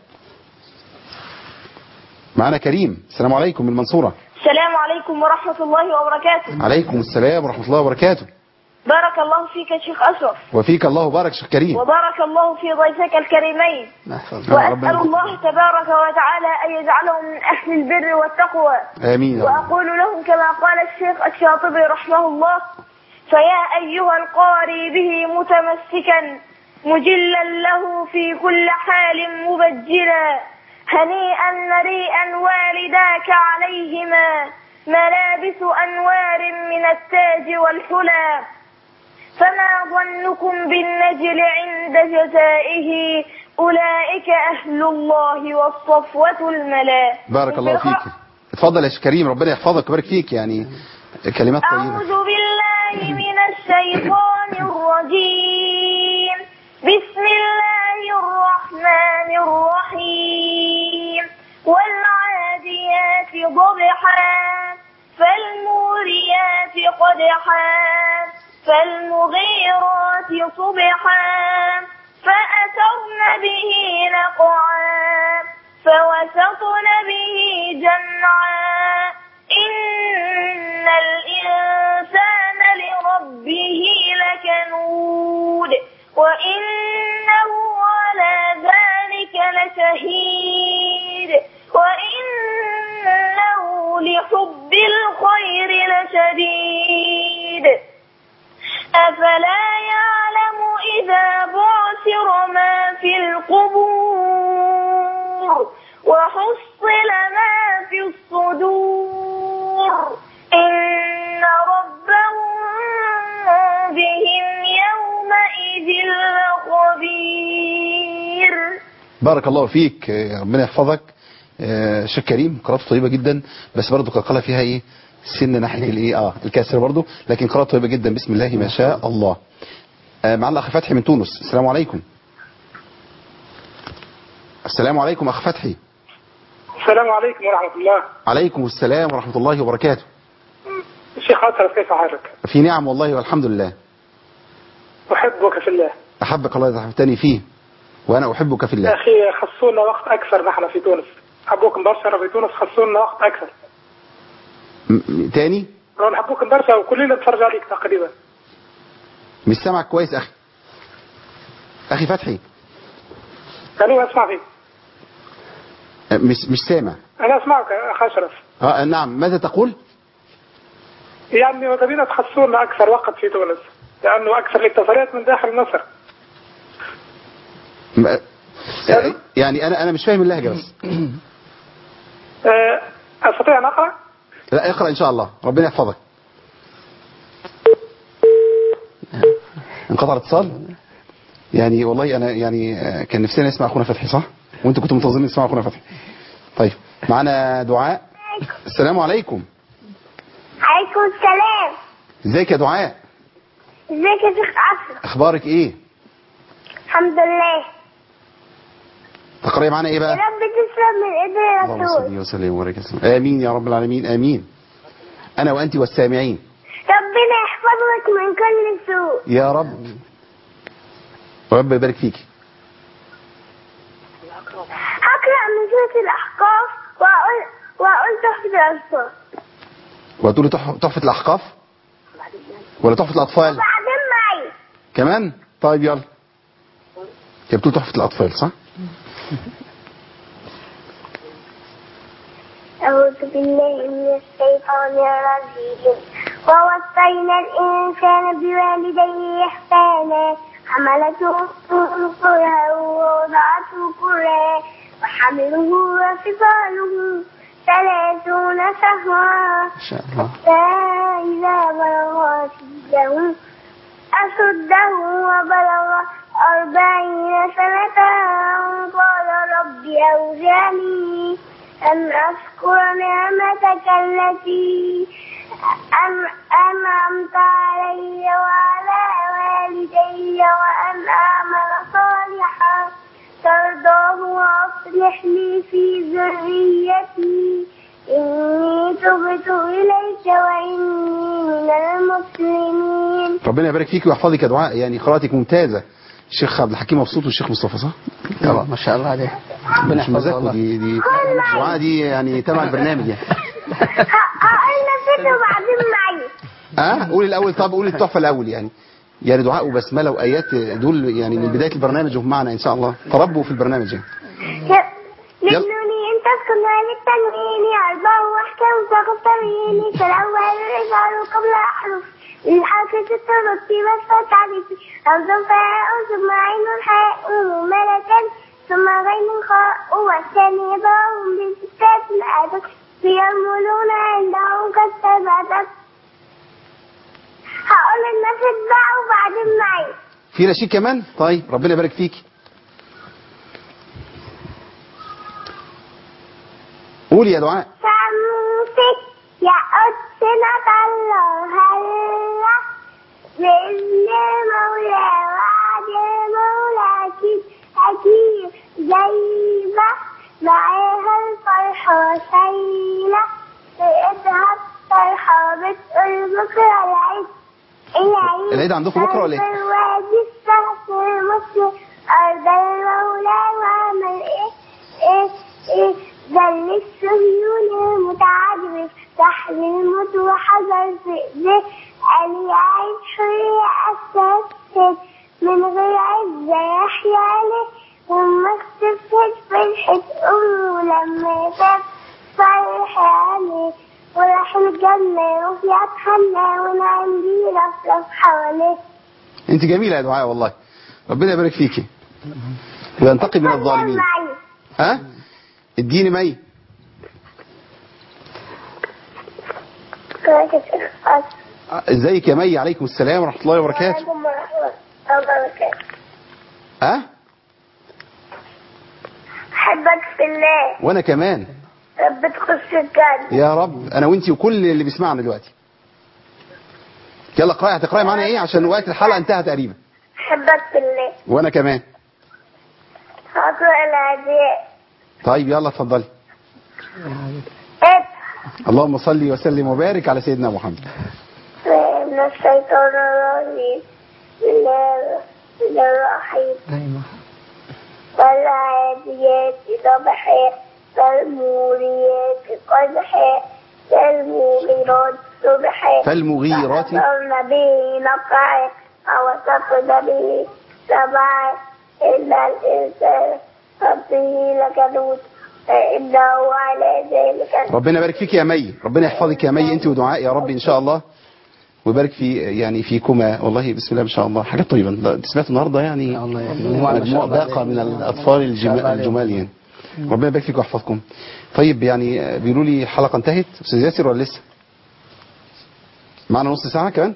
معانا كريم السلام عليكم من المنصوره السلام عليكم ورحمة الله وبركاته عليكم السلام ورحمه الله وبركاته بارك الله فيك يا شيخ أشرف وفيك الله بارك شيخ كريم وبارك الله في ضيفك الكريمين نحفظ آه، ربنا وأسأل الله تبارك وتعالى أن يجعلهم من أهل البر والتقوى امين يا رب. وأقول لهم كما قال الشيخ الشاطبي رحمه الله فيا أيها القاري به متمسكا مجلا له في كل حال مبجلا هنيئا مريئا والداك عليهما ملابس أنوار من التاج والحلى فما ظنكم بالنجل عند جزائه أولئك أهل الله والصفوة الملا بارك الله فيك اتفضل يا شيخ كريم ربنا يحفظك ويبارك فيك يعني كلمات طيبه أعوذ بالله من الشيطان الرجيم بسم الله الرحمن الرحيم والعاديات ضبحا فالموريات قدحا فالمغيرات صبحا فأثرن به نقعا فوسطن به جمعا إن الإنسان لربه لكنود وإنه على ذلك لشهيد وإنه لحب الخير لشديد أفلا يعلم إذا بعثر ما في القبور وحصل ما في الصدور إن ربهم بهم يومئذ لخبير بارك الله فيك آه، ربنا يحفظك آه، شيخ كريم قراءته طيبة جدا بس برضه قلقلة فيها ايه سن ناحية الايه اه الكسر برضه لكن قراءته طيبة جدا بسم الله ما شاء الله آه، معنا اخ فتحي من تونس السلام عليكم السلام عليكم اخ فتحي السلام عليكم ورحمة الله عليكم السلام ورحمة الله وبركاته الشيخ أشرف كيف حالك في نعم والله والحمد لله أحبك في الله احبك الله إذا احببتني فيه وانا احبك في يا الله أخي خصونا وقت أكثر نحن في تونس حبوكم برشا في تونس خصونا وقت أكثر م- م- تاني رانا نحبوكم برشا وكلنا نتفرج عليك تقريبا مش سامعك كويس اخي اخي فتحي أنا أسمع فيك آه، مش مش سامع أنا أسمعك أخ أشرف اه نعم ماذا تقول يعني تبينا تخصونا أكثر وقت في تونس لأنه أكثر الاتصالات من داخل مصر م- آه، يعني انا انا مش فاهم اللهجه بس أه، أستطيع أن أقرأ؟ لا اقرا ان شاء الله ربنا يحفظك انقطع الاتصال يعني والله انا يعني آه، كان نفسنا نسمع اخونا فتحي صح وانتوا كنتوا منتظرين تسمعوا اخونا فتحي طيب معانا دعاء السلام عليكم عليكم السلام ازيك يا دعاء ازيك يا شيخ أشرف اخبارك ايه الحمد لله تقرأي معانا ايه يا بقى رب تسلم من ايدي اللهم الرسول صل وسلم وبارك وسلم امين يا رب العالمين امين انا وانت والسامعين ربنا يحفظك من كل سوء يا رب ورب يبارك فيكي هقرأ من سورة الأحقاف وأقول وأقول تحفظ الألفاظ وتقولي تح- تحفة الاحقاف ولا تحفة الاطفال وبعدين معي كمان طيب يلا هي بتقول تحفة الاطفال صح أعوذ بالله من الشيطان الرجيم ووصينا الإنسان بوالديه إحسانا حملته أمه كرها ووضعته كرها وحمله وفصاله ثلاثون شهرا ما شاء الله فإذا بلغ أشده أشده وبلغ أربعين سنة قال رب أوزعني أن أشكر نعمتك التي أن- أنعمت علي وعلى والدي وأن أعمل صالحا ترضاه وأصلح لي في ذريتي إني تبت إليك وإني من المسلمين ربنا يبارك فيك ويحفظك يا دعاء يعني قراءتك ممتازة الشيخ عبد الحكيم مبسوط والشيخ مصطفى صح؟ آه، ما شاء الله عليه ربنا مش يحفظها مزاجكم والله دي دي دعاء دي يعني تبع البرنامج يعني هقول نسيته وبعدين معي اه قولي الاول طب قولي التحفة الاول يعني يعني دعاء وبسملة وآيات دول يعني من بداية البرنامج وهم معنا إن شاء الله تربوا في البرنامج يعني لابنني ان تسكن على التنوين أربعة واحكام تغتريني فالأول الإجعال قبل أحرف الحركة الترتيب بس تعرفي أنظم فاء ثم عين حاء مملة ثم غين خاء والثاني ضاء بستات الأدب يعملون عندهم كالسبعة هقول الناس بقى وبعدين معي في نشيد كمان طيب ربنا يبارك فيك قولي يا دعاء شمسك يا أسنة الله هلا بإذن المولى وعد المولى أكيد أكيد جايبة معاها الفرحة شايلة بإيدها الطرحة بتقول بكرة العيد العيد العيد عندكم بكرة ولا إيه؟ في الوادي السهل المسلم أرض المولى وعمل إيه إيه إيه ذل الصهيون المتعجب تحت الموت وحذر في إيديه قال يعيش حرية أساسا من غير عزة يحيى عليه وما اختفت فرحة أمه لما شاف فرح عليه وراح الجنة وفي أتخنى ونعم بيه رفرف حواليه انت جميلة يا دعاء والله ربنا يبارك فيكي وينتقم من الظالمين معي ها اديني مي كويس الخاص ازيك يا مي عليكم السلام ورحمة الله وبركاته عليكم ورحمة الله وبركاته ها أحبك في الله وانا كمان رب تخش الجنة يا رب انا وانتي وكل اللي بيسمعنا دلوقتي يلا اقراي هتقراي معانا ايه عشان وقت الحلقة انتهى تقريبا أحبك في الله وانا كمان هقرأ الهدية طيب يلا اتفضلي إيه اللهم صل وسلم وبارك على سيدنا محمد من الشيطان الرجيم بسم الله الرحمن الرحيم دايما والعاديات ضبحا فالموريات قدحا فالمغيرات صبحا فالمغيرات فأثرن به نقعا ووسطن به سبعا إلا الإنسان ربه لكنود فإنه على ذلك ربنا يبارك فيك يا مي ربنا يحفظك يا مي انت ودعاء يا رب ان شاء الله ويبارك في يعني فيكما والله بسم الله ما شاء الله حاجات طيبة ده انت سمعت النهارده يعني يا الله يا مجموعة ما شاء مجموعة الله باقة عليك. من الأطفال ما شاء الجم- الله عليهم. الجمال يعني ربنا يبارك فيك ويحفظكم طيب يعني بيقولوا لي الحلقة انتهت أستاذ ياسر ولا لسه معنا نص ساعة كمان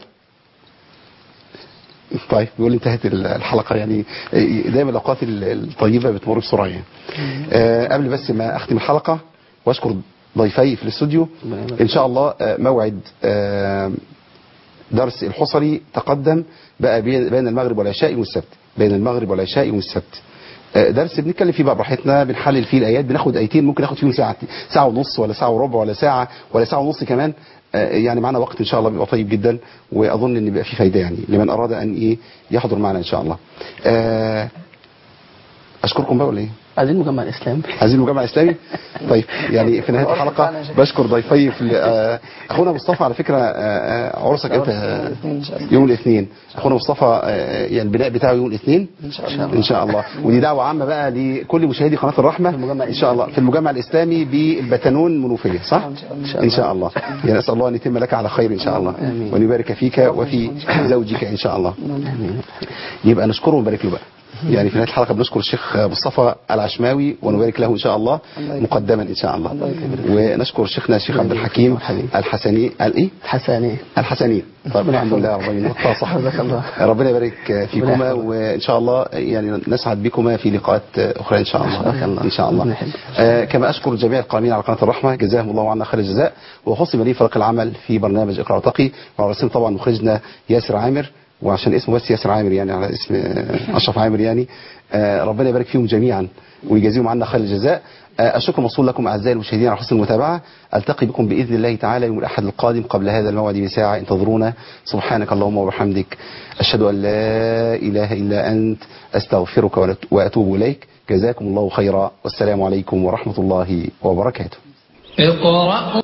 طيب بيقول لي انتهت ال- الحلقة يعني دايما الأوقات ال- الطيبة بتمر بسرعة يعني آه، قبل بس ما أختم الحلقة وأشكر ضيفي في الاستوديو إن شاء الله آه، موعد آه، درس الحصري تقدم بقى بي- بين المغرب والعشاء والسبت بين المغرب والعشاء والسبت آه، درس بنتكلم فيه بقى براحتنا بنحلل فيه الايات بناخد ايتين ممكن ناخد فيهم ساعه ساعه ونص ولا ساعه وربع ولا ساعه ولا ساعه ونص كمان آه، يعني معنا وقت ان شاء الله بيبقى طيب جدا واظن ان بيبقى فيه فايده يعني لمن اراد ان ايه يحضر معنا ان شاء الله آه، اشكركم بقى ولا ايه عايزين مجمع الاسلام عايزين مجمع اسلامي طيب يعني في نهايه الحلقه بشكر ضيفي في ال- آه، اخونا مصطفى على فكره آه، آه، عرسك امتى آه، يوم الاثنين اخونا مصطفى آه، يعني البناء بتاعه يوم الاثنين ان شاء الله ان شاء الله ودي دعوه عامه بقى لكل مشاهدي قناه الرحمه ان شاء الله في المجمع الاسلامي بالبتنون منوفيه صح ان شاء الله يعني اسال الله ان يتم لك على خير ان شاء الله وان يبارك فيك وفي زوجك ان شاء الله يبقى نشكره ونبارك له بقى يعني في نهايه الحلقه بنشكر الشيخ مصطفى العشماوي ونبارك له ان شاء الله مقدما ان شاء الله ونشكر شيخنا الشيخ عبد الحكيم الحسني الايه حساني الحسني طيب الحمد لله ربنا ينطق صح جزاك الله ربنا يبارك فيكما وان شاء الله يعني نسعد بكما في لقاءات اخرى ان شاء الله ان شاء الله آه، كما اشكر جميع القائمين على قناه الرحمه جزاهم الله عنا خير الجزاء وخصم لي فريق العمل في برنامج اقرا وتقي وعلى راسهم طبعا مخرجنا ياسر عامر وعشان اسمه بس ياسر عامر يعني على اسم آه، اشرف عامر يعني آه، ربنا يبارك فيهم جميعا ويجازيهم عنا خير الجزاء آه، الشكر موصول لكم اعزائي المشاهدين على حسن المتابعه التقي بكم باذن الله تعالى يوم الاحد القادم قبل هذا الموعد بساعه انتظرونا سبحانك اللهم وبحمدك اشهد ان لا اله الا انت استغفرك وأت- واتوب اليك جزاكم الله خيرا والسلام عليكم ورحمه الله وبركاته اقرأ